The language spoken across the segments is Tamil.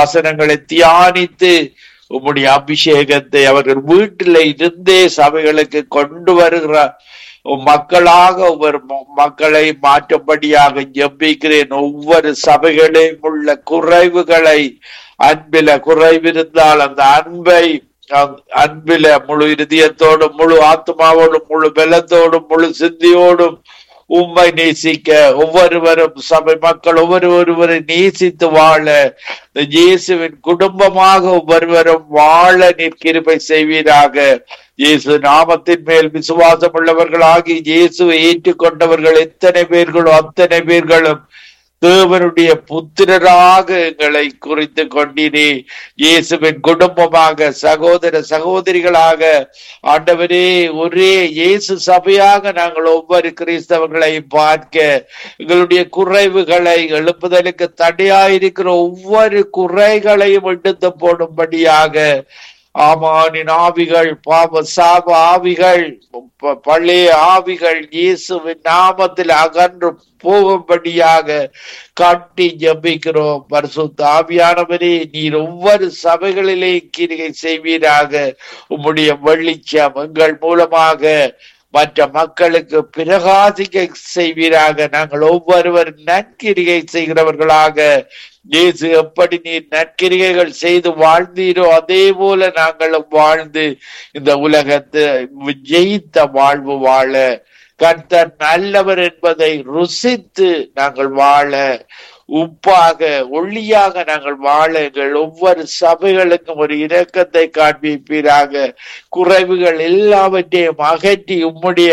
வசனங்களை தியானித்து உம்முடைய அபிஷேகத்தை அவர்கள் வீட்டில இருந்தே சபைகளுக்கு கொண்டு வருகிற மக்களாக ஒவ்வொரு ம- மக்களை மாற்றும்படியாக ஜெபிக்கிறேன் ஒவ்வொரு சபைகளையும் உள்ள குறைவுகளை அன்பில குறைவிருந்தால் அந்த அன்பை அந்- அன்பில முழு இருதயத்தோடும் முழு ஆத்மாவோடும் முழு பலத்தோடும் முழு சிந்தியோடும் உம்மை நேசிக்க ஒவ்வொருவரும் சபை மக்கள் ஒவ்வொரு ஒருவரை நேசித்து வாழ இந்த இயேசுவின் குடும்பமாக ஒவ்வொருவரும் வாழ நிற்கிருப்பை செய்வீராக இயேசு நாமத்தின் மேல் விசுவாசம் உள்ளவர்களாகி இயேசுவை ஏற்றுக்கொண்டவர்கள் எத்தனை பேர்களோ அத்தனை பேர்களும் தேவனுடைய புத்திரராக எங்களை குறித்து கொண்டினே இயேசுவின் குடும்பமாக சகோதர சகோதரிகளாக ஆண்டவரே ஒரே இயேசு சபையாக நாங்கள் ஒவ்வொரு கிறிஸ்தவர்களை பார்க்க எங்களுடைய குறைவுகளை எழுப்புதலுக்கு தடையாயிருக்கிற ஒவ்வொரு குறைகளையும் எடுத்து போடும்படியாக ஆமானின் ஆவிகள் பாவ சாப ஆவிகள் ப- பழைய ஆவிகள் இயேசுவின் நாமத்தில் அகன்று போகும்படியாக காட்டி ஜபிக்கிறோம் பரிசுத்த ஆவியானவரே நீர் ஒவ்வொரு சபைகளிலே கிரிகை செய்வீராக உம்முடைய வெளிச்சம் எங்கள் மூலமாக மற்ற மக்களுக்கு பிரகாசிக்க செய்வீராக நாங்கள் ஒவ்வொருவர் நற்கிரிகை செய்கிறவர்களாக இயேசு எப்படி நீர் நற்கிரிகைகள் செய்து வாழ்ந்தீரோ அதே போல நாங்களும் வாழ்ந்து இந்த உலகத்தை ஜெயித்த வாழ்வு வாழ கர்த்தர் நல்லவர் என்பதை ருசித்து நாங்கள் வாழ உப்பாக ஒளியாக நாங்கள் வாழ எங்கள் ஒவ்வொரு சபைகளுக்கும் ஒரு இரக்கத்தை காண்பிப்பீராக குறைவுகள் எல்லாவற்றையும் அகற்றி உம்முடைய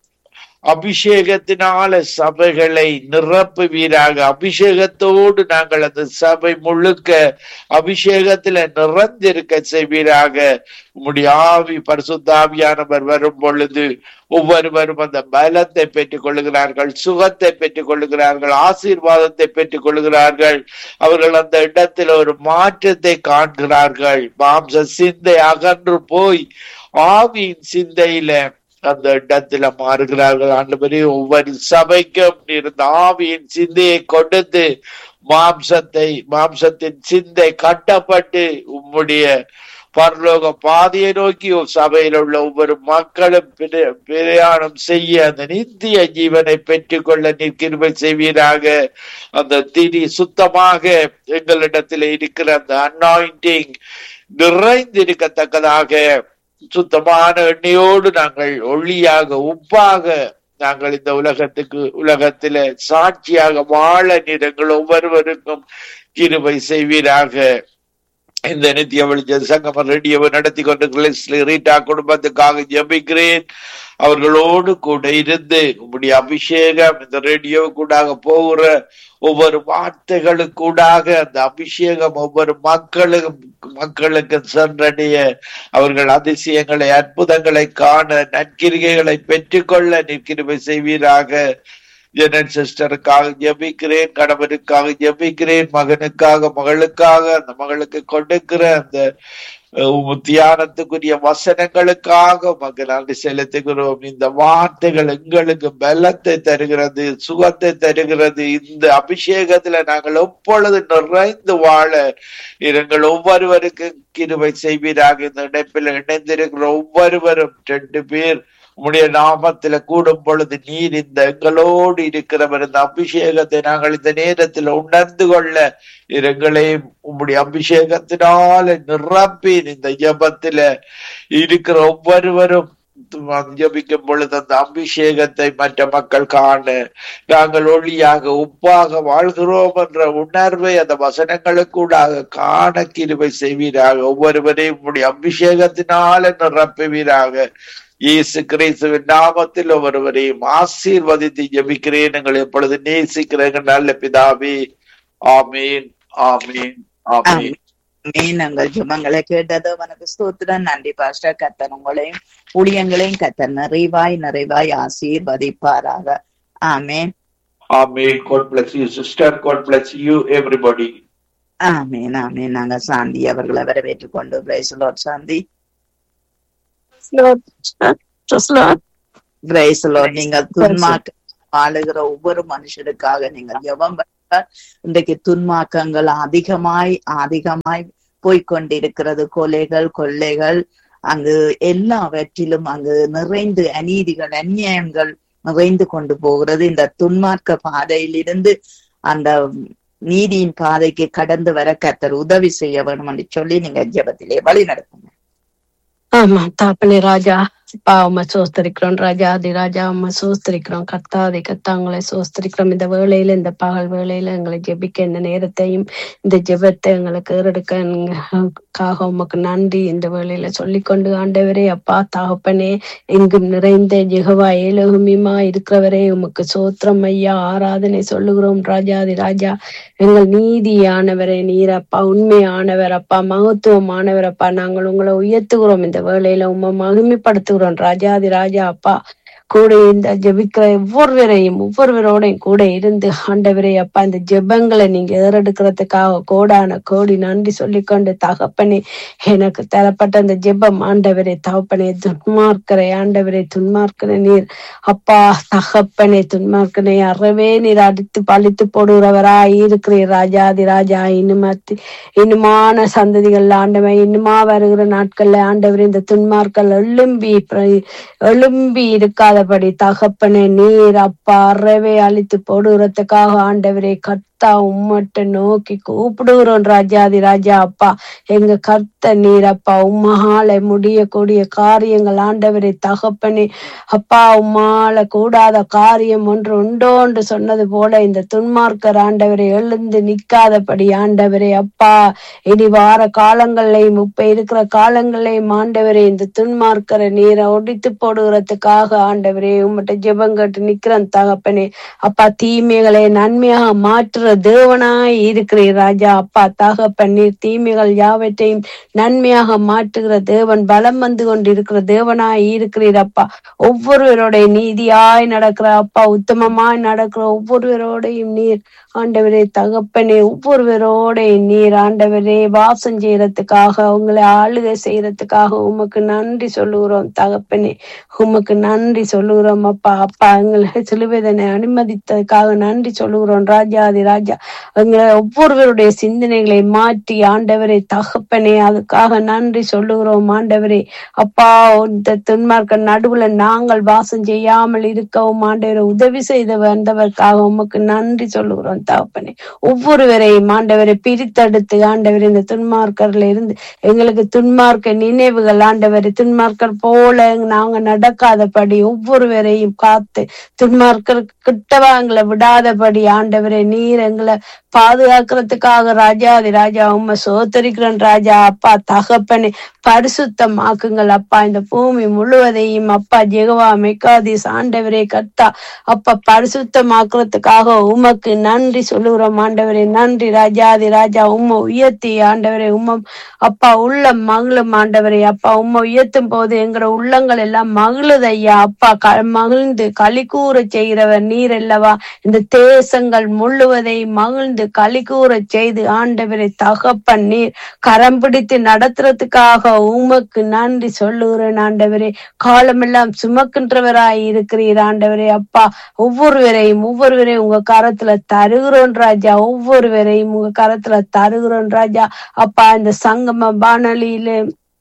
அபிஷேகத்தினால சபைகளை நிரப்புவீராக அபிஷேகத்தோடு நாங்கள் அந்த சபை முழுக்க அபிஷேகத்துல நிறைந்திருக்க செய்வீராக உம்முடைய ஆவி பரிசுத்தாவியானவர் வரும் பொழுது ஒவ்வொருவரும் அந்த பலத்தை பெற்றுக் கொள்ளுகிறார்கள் சுகத்தை பெற்றுக் கொள்ளுகிறார்கள் ஆசீர்வாதத்தை பெற்றுக் கொள்ளுகிறார்கள் அவர்கள் அந்த இடத்தில் ஒரு மாற்றத்தை காண்கிறார்கள் மாம்ச சிந்தை அகன்று போய் ஆவியின் சிந்தையில அந்த இடத்துல மாறுகிறார்கள் ஆண்டவரே ஒவ்வொரு சபைக்கும் இருந்த ஆவியின் சிந்தையை கொடுத்து மாம்சத்தை மாம்சத்தின் சிந்தை கட்டப்பட்டு உம்முடைய பரலோக பாதையை நோக்கி ஒரு சபையில் உள்ள ஒவ்வொரு மக்களும் பிர- பிரயாணம் செய்ய அந்த நித்திய ஜீவனை பெற்றுக்கொள்ள நிற்கிருமை செய்வீராக அந்த திரி சுத்தமாக எங்களிடத்தில் இருக்கிற அந்த அன்னாயிண்டிங் நிறைந்திருக்கத்தக்கதாக சுத்தமான எண்ணெயோடு நாங்கள் ஒளியாக உப்பாக நாங்கள் இந்த உலகத்துக்கு உலகத்தில சாட்சியாக வாழ நிறங்கள் ஒவ்வொருவருக்கும் கிருபை செய்வீராக இந்த நித்திய வெளிச்ச சங்கம ரேடியோவை நடத்தி கொண்டு ரீட்டா குடும்பத்துக்காக ஜெபிக்கிறேன் அவர்களோடு கூட இருந்து உங்களுடைய அபிஷேகம் இந்த ரேடியோ கூடாக போகிற ஒவ்வொரு வார்த்தைகளுக்கூடாக அந்த அபிஷேகம் ஒவ்வொரு மக்களுக்கும் மக்களுக்கு சென்றடைய அவர்கள் அதிசயங்களை அற்புதங்களை காண நற்கிரிகைகளை பெற்றுக்கொள்ள நிற்கிருமை செய்வீராக ஜெனன் சிஸ்டருக்காக ஜெபிக்கிறேன் கணவனுக்காக ஜெபிக்கிறேன் மகனுக்காக மகளுக்காக அந்த மகளுக்கு கொடுக்கிற அந்த அஹ், தியானத்துக்குரிய வசனங்களுக்காக மகள் நன்றி செலுத்துகிறோம் இந்த வார்த்தைகள் எங்களுக்கு பலத்தை தருகிறது சுகத்தை தருகிறது இந்த அபிஷேகத்துல நாங்கள் எப்பொழுது நிறைந்து வாழ எங்கள் ஒவ்வொருவருக்கும் கிருபை செய்வீராக இந்த இணைப்பில் இணைந்திருக்கிற ஒவ்வொருவரும் ரெண்டு பேர் உம்முடைய நாமத்துல கூடும் பொழுது நீர் இந்த எங்களோடு இருக்கிறவர் இந்த அபிஷேகத்தை நாங்கள் இந்த நேரத்தில் உணர்ந்து கொள்ள எங்களையும் உம்முடைய அபிஷேகத்தினால நிரப்பி இந்த ஜபத்துல இருக்கிற ஒவ்வொருவரும் ஜபிக்கும் பொழுது அந்த அபிஷேகத்தை மற்ற மக்கள் காண நாங்கள் ஒளியாக உப்பாக வாழ்கிறோம் என்ற உணர்வை அந்த வசனங்களுக்கூடாக காண கிருபை செய்வீராக ஒவ்வொருவரையும் உம்முடைய அபிஷேகத்தினால நிரப்புவீராக இயேசு கிறிஸ்துவின் நாமத்தில் ஒவ்வொருவரையும் ஆசீர்வதித்து ஜெபிக்கிறேன் எங்களை எப்பொழுது நேசிக்கிறேன் நல்ல பிதாவே ஆமீன் ஆமீன் ஆமீன் ஆமென். உங்கள் ஜெபங்களை கேட்டது உனக்கு ஸ்தோத்திரம் நன்றி பாஸ்டர் கத்தர் உங்களையும் ஊழியங்களையும் கத்தர் நிறைவாய் நிறைவாய் ஆசீர்வதிப்பாராக ஆமென் ஆமீன் God bless you sister God bless you everybody ஆமென் ஆமென் நாங்க சாந்தி அவர்களை வரவேற்றுக் கொண்டு பிரைசலோட் சாந்தி Lord. Just Lord. பிரைசலோட் நீங்கள் துன்மார்க்க வாழுகிற ஒவ்வொரு மனுஷருக்காக நீங்கள் ஜெபம் பண்ண ஏனென்றால் இன்றைக்கு துன்மாக்கங்கள் அதிகமாய் அதிகமாய் போய்க்கொண்டிருக்கிறது கொலைகள் கொள்ளைகள் அங்கு எல்லாவற்றிலும் அங்கு நிறைந்து அநீதிகள் அநியாயங்கள் நிறைந்து கொண்டு போகிறது இந்த துன்மார்க்க பாதையிலிருந்து அந்த நீதியின் பாதைக்கு கடந்து வர கர்த்தர் உதவி செய்ய வேணும் என்று சொல்லி நீங்க ஜெபத்திலே வழி நடத்துங்க ஆமா தாப்பனே ராஜா அப்பா உம்மை சோஸ்தரிக்கிறோம் ராஜா ஆதி ராஜா உம்மை சோஸ்தரிக்கிறோம் கத்தாதி கத்தாங்களை சோஸ்தரிக்கிறோம் இந்த வேளையில இந்த பகல் வேளையில எங்களை ஜெபிக்க இந்த நேரத்தையும் இந்த ஜெபத்தை எங்களுக்கு ஏறெடுக்காக உமக்கு நன்றி இந்த வேளையில சொல்லிக்கொண்டு ஆண்டவரே அப்பா தகப்பனே எங்கும் நிறைந்த ஜெகவா ஏலகுமியமா இருக்கிறவரே உமக்கு சோத்திரம் ஐயா ஆராதனை சொல்லுகிறோம் ராஜாதி ராஜா எங்கள் நீதியானவரே நீர் அப்பா உண்மையானவர் அப்பா மகத்துவமானவர் அப்பா நாங்கள் உங்களை உயர்த்துகிறோம் இந்த வேளையில உம்மை மகிமைப்படுத்துகிறோம் ராஜாதி ராஜா அப்பா கூட இந்த ஜெபிக்கிற ஒவ்வொருவரையும் ஒவ்வொருவரோடையும் கூட இருந்து ஆண்டவரே அப்பா இந்த ஜெபங்களை நீங்க ஏறெடுக்கிறதுக்காக கோடான கோடி நன்றி சொல்லிக்கொண்டு தகப்பனே எனக்கு தரப்பட்ட அந்த ஜெபம் ஆண்டவரே தகப்பனே துன்மார்க்கரை ஆண்டவரே துன்மார்க்கரை நீர் அப்பா தகப்பனே துன்மார்க்கனை அறவே நீர் அடித்து பழித்து போடுகிறவராய் இருக்கிறீர் ராஜாதி ராஜா இன்னுமத்தி இன்னுமான சந்ததிகள் ஆண்டவன் இன்னுமா வருகிற நாட்கள்ல ஆண்டவர் இந்த துன்மார்கள் எழும்பி பிர- எழும்பி இருக்காதபடி தகப்பனே நீர் அப்பா அறவே அழித்து போடுகிறதுக்காக ஆண்டவரே கர்த்தா உம்மட்ட நோக்கி கூப்பிடுகிறோம் ராஜாதி ராஜா அப்பா எங்க கர்த்த நீர் அப்பா உம்மால முடியக்கூடிய காரியங்கள் ஆண்டவரே தகப்பனே அப்பா உம்மால கூடாத காரியம் ஒன்று உண்டோ என்று சொன்னது போல இந்த துன்மார்க்கர் ஆண்டவரை எழுந்து நிக்காதபடி ஆண்டவரே அப்பா இனி வார காலங்களையும் இப்ப இருக்கிற காலங்களையும் ஆண்டவரே இந்த துன்மார்க்கரை நீரை ஒடித்து போடுகிறதுக்காக ஆண்டவரே உம்மட்ட ஜெபம் கேட்டு நிக்கிறேன் தகப்பனே அப்பா தீமைகளை நன்மையாக மாற்றுற தேவனாய் இருக்கிறீர் ராஜா அப்பா தகப்பன் நீர் தீமைகள் யாவற்றையும் நன்மையாக மாற்றுகிற தேவன் பலம் வந்து கொண்டிருக்கிற தேவனாய் இருக்கிறீர் அப்பா ஒவ்வொருவருடைய நீதியாய் நடக்கிற அப்பா உத்தமமாய் நடக்கிற ஒவ்வொருவரோடையும் நீர் ஆண்டவரே தகப்பனே ஒவ்வொருவரோடையும் நீர் ஆண்டவரே வாசம் செய்யறதுக்காக உங்களை ஆளுகை செய்யறதுக்காக உமக்கு நன்றி சொல்லுகிறோம் தகப்பனே உமக்கு நன்றி சொல்லுகிறோம் அப்பா அப்பா எங்களை சிலுவைதனை அனுமதித்ததுக்காக நன்றி சொல்லுகிறோம் ராஜாதி ராஜா எங்களை ஒவ்வொருவருடைய சிந்தனைகளை மாற்றி ஆண்டவரே தகப்பனே அதுக்காக நன்றி சொல்லுகிறோம் ஆண்டவரே அப்பா இந்த துன்மார்க்க நடுவுல நாங்கள் வாசம் செய்யாமல் இருக்கவும் ஆண்டவரை உதவி செய்து வந்தவர்க்காக உமக்கு நன்றி சொல்லுகிறோம் தகப்பனே ஒவ்வொருவரையும் ஆண்டவரை பிரித்தெடுத்து ஆண்டவர் இந்த துன்மார்க்கர்ல இருந்து எங்களுக்கு துன்மார்க்க நினைவுகள் ஆண்டவரை துன்மார்க்கர் போல நாங்க நடக்காதபடி ஒவ்வொருவரையும் காத்து துன்மார்க்கர் கிட்டவா எங்களை விடாதபடி ஆண்டவரை நீர் எங்களை பாதுகாக்கிறதுக்காக ராஜாதி ராஜா உம்மை சோத்தரிக்கிறேன் ராஜா அப்பா தகப்பனே பரிசுத்தமாக்குங்கள் அப்பா இந்த பூமி முழுவதையும் அப்பா ஜெகவா மெக்காதீஸ் ஆண்டவரே கர்த்தா அப்பா பரிசுத்தமாக்குறதுக்காக உமக்கு நன்றி சொல்லுகிறோம் ஆண்டவரே நன்றி ராஜாதி ராஜா உம்மை உயர்த்தி ஆண்டவரே உம்ம அப்பா உள்ள மகிழும் ஆண்டவரே அப்பா உம்மை உயர்த்தும் போது எங்களோட உள்ளங்கள் எல்லாம் மகிழுது ஐயா அப்பா க- மகிழ்ந்து களி கூற செய்கிறவர் நீர் அல்லவா இந்த தேசங்கள் முழுவதை மகிழ்ந்து களி கூற செய்து ஆண்டவரை தகப்பன் நீர் கரம் பிடித்து நடத்துறதுக்காக உமக்கு நன்றி சொல்லுகிறேன் ஆண்டவரே காலமெல்லாம் சுமக்கின்றவராய் இருக்கிறீர் ஆண்டவரே அப்பா ஒவ்வொருவரையும் ஒவ்வொருவரையும் உங்க கரத்துல தருகிறோம் ராஜா ஒவ்வொருவரையும் உங்க கரத்துல தருகிறோம் ராஜா அப்பா இந்த சங்கம வானொலியில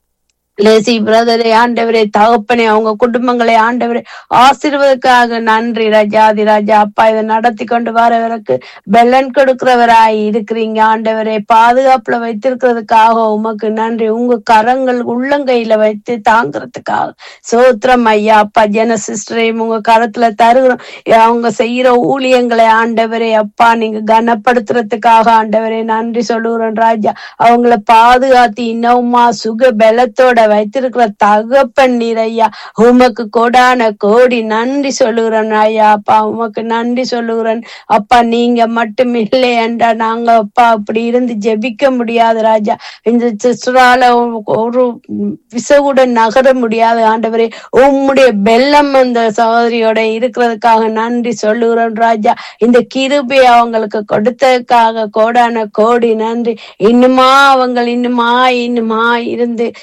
லேசி பிரதரே ஆண்டவரே தகப்பனே அவங்க குடும்பங்களை ஆண்டவரே ஆசீர்வதற்காக நன்றி ராஜாதி ராஜா அப்பா இதை நடத்தி கொண்டு வரவருக்கு பெலன் கொடுக்கிறவராய் இருக்கிறீங்க ஆண்டவரே பாதுகாப்புல வைத்திருக்கிறதுக்காக உமக்கு நன்றி உங்க கரங்கள் உள்ளங்கையில வைத்து தாங்கிறதுக்காக சோத்திரம் ஐயா அப்பா ஜன சிஸ்டரையும் உங்க கரத்துல தருகிறோம் அவங்க செய்யற ஊழியங்களை ஆண்டவரே அப்பா நீங்க கனப்படுத்துறதுக்காக ஆண்டவரே நன்றி சொல்லுகிறோம் ராஜா அவங்கள பாதுகாத்து இன்னுமா சுக பலத்தோட வைத்திருக்கிற தகப்பன் நீர் ஐயா உமக்கு கொடான கோடி நன்றி சொல்லுகிறேன் ஐயா அப்பா உமக்கு நன்றி சொல்லுகிறேன் அப்பா நீங்க மட்டும் இல்லை என்றா நாங்க அப்பா அப்படி இருந்து ஜெபிக்க முடியாது ராஜா இந்த சிஸ்டரால ஒரு விசகுட நகர முடியாது ஆண்டவரே உம்முடைய பெல்லம் அந்த சகோதரியோட இருக்கிறதுக்காக நன்றி சொல்லுகிறோம் ராஜா இந்த கிருபை அவங்களுக்கு கொடுத்ததுக்காக கோடான கோடி நன்றி இன்னுமா அவங்க இன்னுமா இன்னுமா இருந்து ஜெபிக்க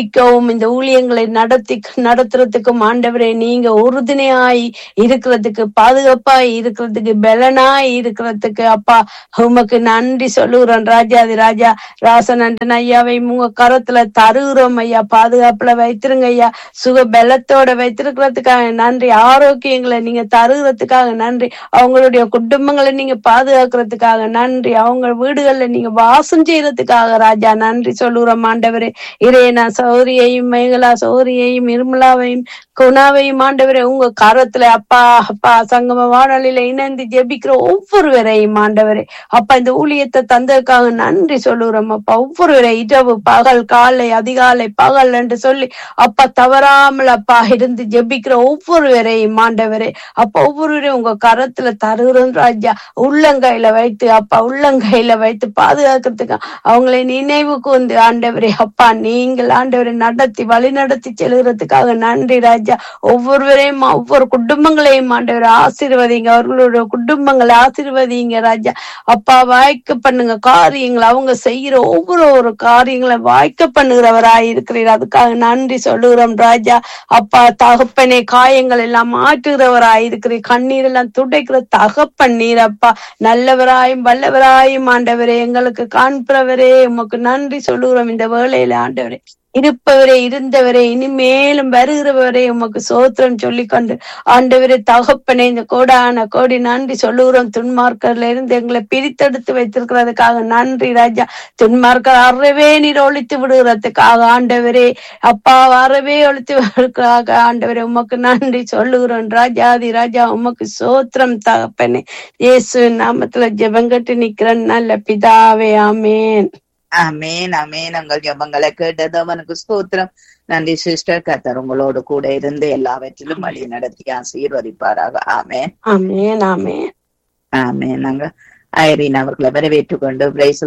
ஜெபிக்கவும் இந்த ஊழியங்களை நடத்தி நடத்துறதுக்கும் ஆண்டவரே நீங்க உறுதுணையாய் இருக்கிறதுக்கு பாதுகாப்பாய் இருக்கிறதுக்கு பலனாய் இருக்கிறதுக்கு அப்பா உமக்கு நன்றி சொல்லுகிறோம் ராஜாதி ராஜா ராசனண்டன் ஐயாவை உங்க கரத்துல தருகிறோம் ஐயா பாதுகாப்புல வைத்திருங்க ஐயா சுக பலத்தோட வைத்திருக்கிறதுக்காக நன்றி ஆரோக்கியங்களை நீங்க தருகிறதுக்காக நன்றி அவங்களுடைய குடும்பங்களை நீங்க பாதுகாக்கிறதுக்காக நன்றி அவங்க வீடுகள்ல நீங்க வாசம் செய்யறதுக்காக ராஜா நன்றி சொல்லுகிறோம் ஆண்டவரே இரேனா சௌரியையும் மேகலா சௌரியையும் இருமலாவையும் குணாவையும் ஆண்டவரே உங்க கரத்துல அப்பா அப்பா சங்கம வானொலியில இணைந்து ஜெபிக்கிற ஒவ்வொருவரையும் ஆண்டவரே அப்பா இந்த ஊழியத்தை தந்ததுக்காக நன்றி சொல்லுகிறோம் அப்பா ஒவ்வொருவரை இரவு பகல் காலை அதிகாலை பகல் என்று சொல்லி அப்பா தவறாமல் அப்பா இருந்து ஜெபிக்கிற ஒவ்வொருவரையும் ஆண்டவரே அப்பா ஒவ்வொருவரையும் உங்க கரத்துல தருகிறோம் ராஜா உள்ளங்கையில வைத்து அப்பா உள்ளங்கையில வைத்து பாதுகாக்கிறதுக்கு அவங்களை நினைவுக்கு வந்து ஆண்டவரே அப்பா நீங்கள் ஆண்டவரை நடத்தி வழி நடத்தி செல்கிறதுக்காக நன்றி ராஜா ஒவ்வொருவரையும் ஒவ்வொரு குடும்பங்களையும் ஆண்டவர் ஆசீர்வதிங்க அவர்களோட குடும்பங்களை ஆசீர்வதிங்க ராஜா அப்பா வாய்க்க பண்ணுங்க காரியங்களை அவங்க செய்யற ஒவ்வொரு ஒரு காரியங்களை வாய்க்க பண்ணுகிறவராய் இருக்கிறீர் அதுக்காக நன்றி சொல்லுகிறோம் ராஜா அப்பா தகப்பனே காயங்கள் எல்லாம் மாற்றுகிறவராய் இருக்கிறீர் கண்ணீர் எல்லாம் துடைக்கிற தகப்பன் நீர் அப்பா நல்லவராயும் வல்லவராயும் ஆண்டவரே எங்களுக்கு காண்பவரே உமக்கு நன்றி சொல்லுகிறோம் இந்த வேளையில ஆண்டவரே இருப்பவரே இருந்தவரே இனிமேலும் வருகிறவரே உமக்கு சோத்திரம் சொல்லிக்கொண்டு ஆண்டவரே தகப்பனே இந்த கோடான கோடி நன்றி சொல்லுகிறோம் துன்மார்க்கர்ல இருந்து எங்களை பிரித்தெடுத்து வைத்திருக்கிறதுக்காக நன்றி ராஜா துன்மார்க்கர் அறவே நீர் ஒழித்து விடுகிறதுக்காக ஆண்டவரே அப்பா அறவே ஒழித்து விடுறதுக்காக ஆண்டவரே உமக்கு நன்றி சொல்லுகிறோம் ராஜாதி ராஜா உமக்கு சோத்திரம் தகப்பனே இயேசு நாமத்துல ஜெபங்கட்டு நிக்கிற நல்ல பிதாவே ஆமேன் அமேன் அமேன் உங்கள் ஜபங்களை கேட்டது அவனுக்கு ஸ்தோத்திரம் நன்றி சிஸ்டர் கத்தர் உங்களோடு கூட இருந்து எல்லாவற்றிலும் வழி நடத்தி ஆசீர்வதிப்பாராக ஆமேன் ஆமேன் ஆமேன் ஆமேன் நாங்க ஐரீன் அவர்களை வரவேற்றுக் கொண்டு பிரைஸ்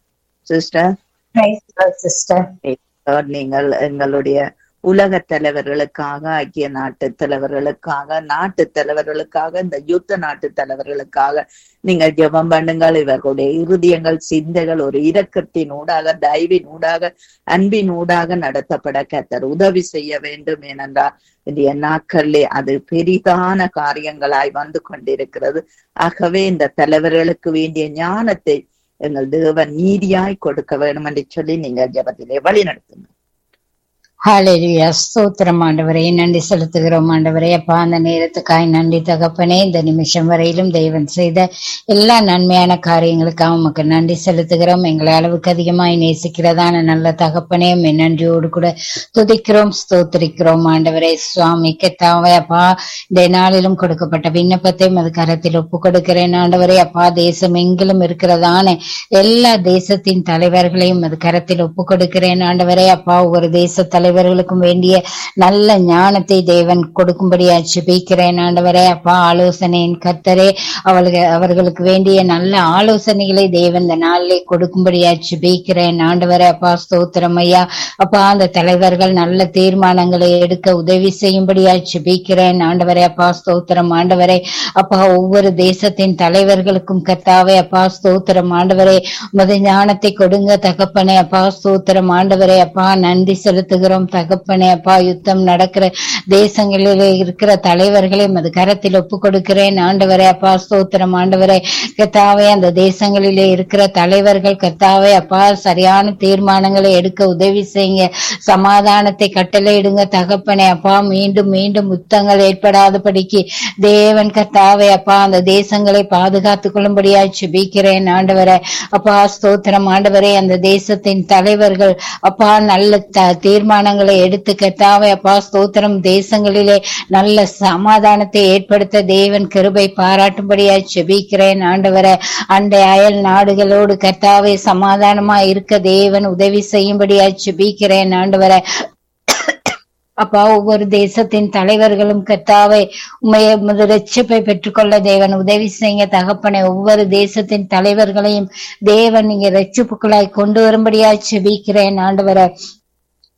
சிஸ்டர் சிஸ்டர் நீங்கள் எங்களுடைய உலக தலைவர்களுக்காக ஐக்கிய நாட்டு தலைவர்களுக்காக நாட்டு தலைவர்களுக்காக இந்த யுத்த நாட்டு தலைவர்களுக்காக நீங்கள் ஜெபம் பண்ணுங்கள் இவர்களுடைய இருதயங்கள் சிந்தைகள் ஒரு இரக்கத்தின் ஊடாக தயவின் ஊடாக அன்பின் ஊடாக நடத்தப்பட கத்தர் உதவி செய்ய வேண்டும் ஏனென்றால் இன்றைய நாட்களிலே அது பெரிதான காரியங்களாய் வந்து கொண்டிருக்கிறது ஆகவே இந்த தலைவர்களுக்கு வேண்டிய ஞானத்தை எங்கள் தேவன் நீதியாய் கொடுக்க வேண்டும் என்று சொல்லி நீங்கள் ஜெபத்திலே வழி நடத்துங்க ஹalleluya ஸ்தோத்திரம் ஆண்டவரே நன்றி செலுத்துகிறோம் ஆண்டவரே அப்பா அந்த நேரத்துக்காய் நன்றி தகப்பனே இந்த நிமிஷம் வரையிலும் தெய்வன் செய்த எல்லா நன்மையான காரியங்களுக்காக உமக்கு நன்றி செலுத்துகிறோம் எங்களை அளவுக்கு அதிகமாய் நேசிக்கிறதான நல்ல தகப்பனே உம்மை நன்றியோடு கூட துதிக்கிறோம் ஸ்தோத்திரிக்கிறோம் ஆண்டவரே சுவாமி கெத்தாவே அப்பா இந்த நாளிலும் கொடுக்கப்பட்ட விண்ணப்பத்தை அது கரத்தில் ஒப்பு கொடுக்கிறேன் ஆண்டவரே அப்பா தேசம் எங்கிலும் இருக்கிறதான எல்லா தேசத்தின் தலைவர்களையும் அது கரத்தில் ஒப்பு கொடுக்கிறேன் ஆண்டவரே அப்பா ஒவ்வொரு தேச தலைவர்களுக்கும் வேண்டிய நல்ல ஞானத்தை தேவன் கொடுக்கும்படியா ஜெபிக்கிறேன் ஆண்டவரே அப்பா ஆலோசனையின் கர்த்தரே அவளுக்கு அவர்களுக்கு வேண்டிய நல்ல ஆலோசனைகளை தேவன் இந்த நாளிலே கொடுக்கும்படியா ஜெபிக்கிறேன் ஆண்டவரே அப்பா ஸ்தோத்திரம் ஐயா அப்பா அந்த தலைவர்கள் நல்ல தீர்மானங்களை எடுக்க உதவி செய்யும்படியா ஜெபிக்கிறேன் ஆண்டவரே அப்பா ஸ்தோத்திரம் ஆண்டவரே அப்பா ஒவ்வொரு தேசத்தின் தலைவர்களுக்கும் கர்த்தாவே அப்பா ஸ்தோத்திரம் ஆண்டவரே உமது ஞானத்தை கொடுங்க தகப்பனே அப்பா ஸ்தோத்திரம் ஆண்டவரே அப்பா நன்றி செலுத்துகிறோம் தகப்பனே அப்பா யுத்தம் நடக்கிற தேசங்களிலே இருக்கிற தலைவர்களை உமது கரத்தில் ஒப்பு கொடுக்கிறேன் ஆண்டவரே அப்பா ஸ்தோத்திரம் ஆண்டவரே கத்தாவே அந்த தேசங்களிலே இருக்கிற தலைவர்கள் கத்தாவே அப்பா சரியான தீர்மானங்களை எடுக்க உதவி செய்யுங்க சமாதானத்தை கட்டளையிடுங்க தகப்பனே அப்பா மீண்டும் மீண்டும் யுத்தங்கள் ஏற்படாதபடிக்கு தேவன் கத்தாவே அப்பா அந்த தேசங்களை பாதுகாத்துக் கொள்ளும்படியா ஜெபிக்கிறேன் ஆண்டவரே அப்பா ஸ்தோத்திரம் ஆண்டவரே அந்த தேசத்தின் தலைவர்கள் அப்பா நல்ல த- தீர்மானங்களை எடுத்து கத்தாவே அப்பா ஸ்தோத்திரம் தேசங்களிலே நல்ல சமாதானத்தை ஏற்படுத்த தேவன் கிருபை பாராட்டும்படியா ஜெபிக்கிறேன் ஆண்டவரே அண்டை அயல் நாடுகளோடு கர்த்தாவே சமாதானமா இருக்க தேவன் உதவி செய்யும்படியா ஜெபிக்கிறேன் ஆண்டவரே அப்பா ஒவ்வொரு தேசத்தின் தலைவர்களும் கர்த்தாவே உண்மையை முதல் ரட்சிப்பை பெற்றுக்கொள்ள தேவன் உதவி செய்ய தகப்பனை ஒவ்வொரு தேசத்தின் தலைவர்களையும் தேவன் நீங்க ரட்சிப்புகளாய் கொண்டு வரும்படியா செபிக்கிறேன் ஆண்டவரை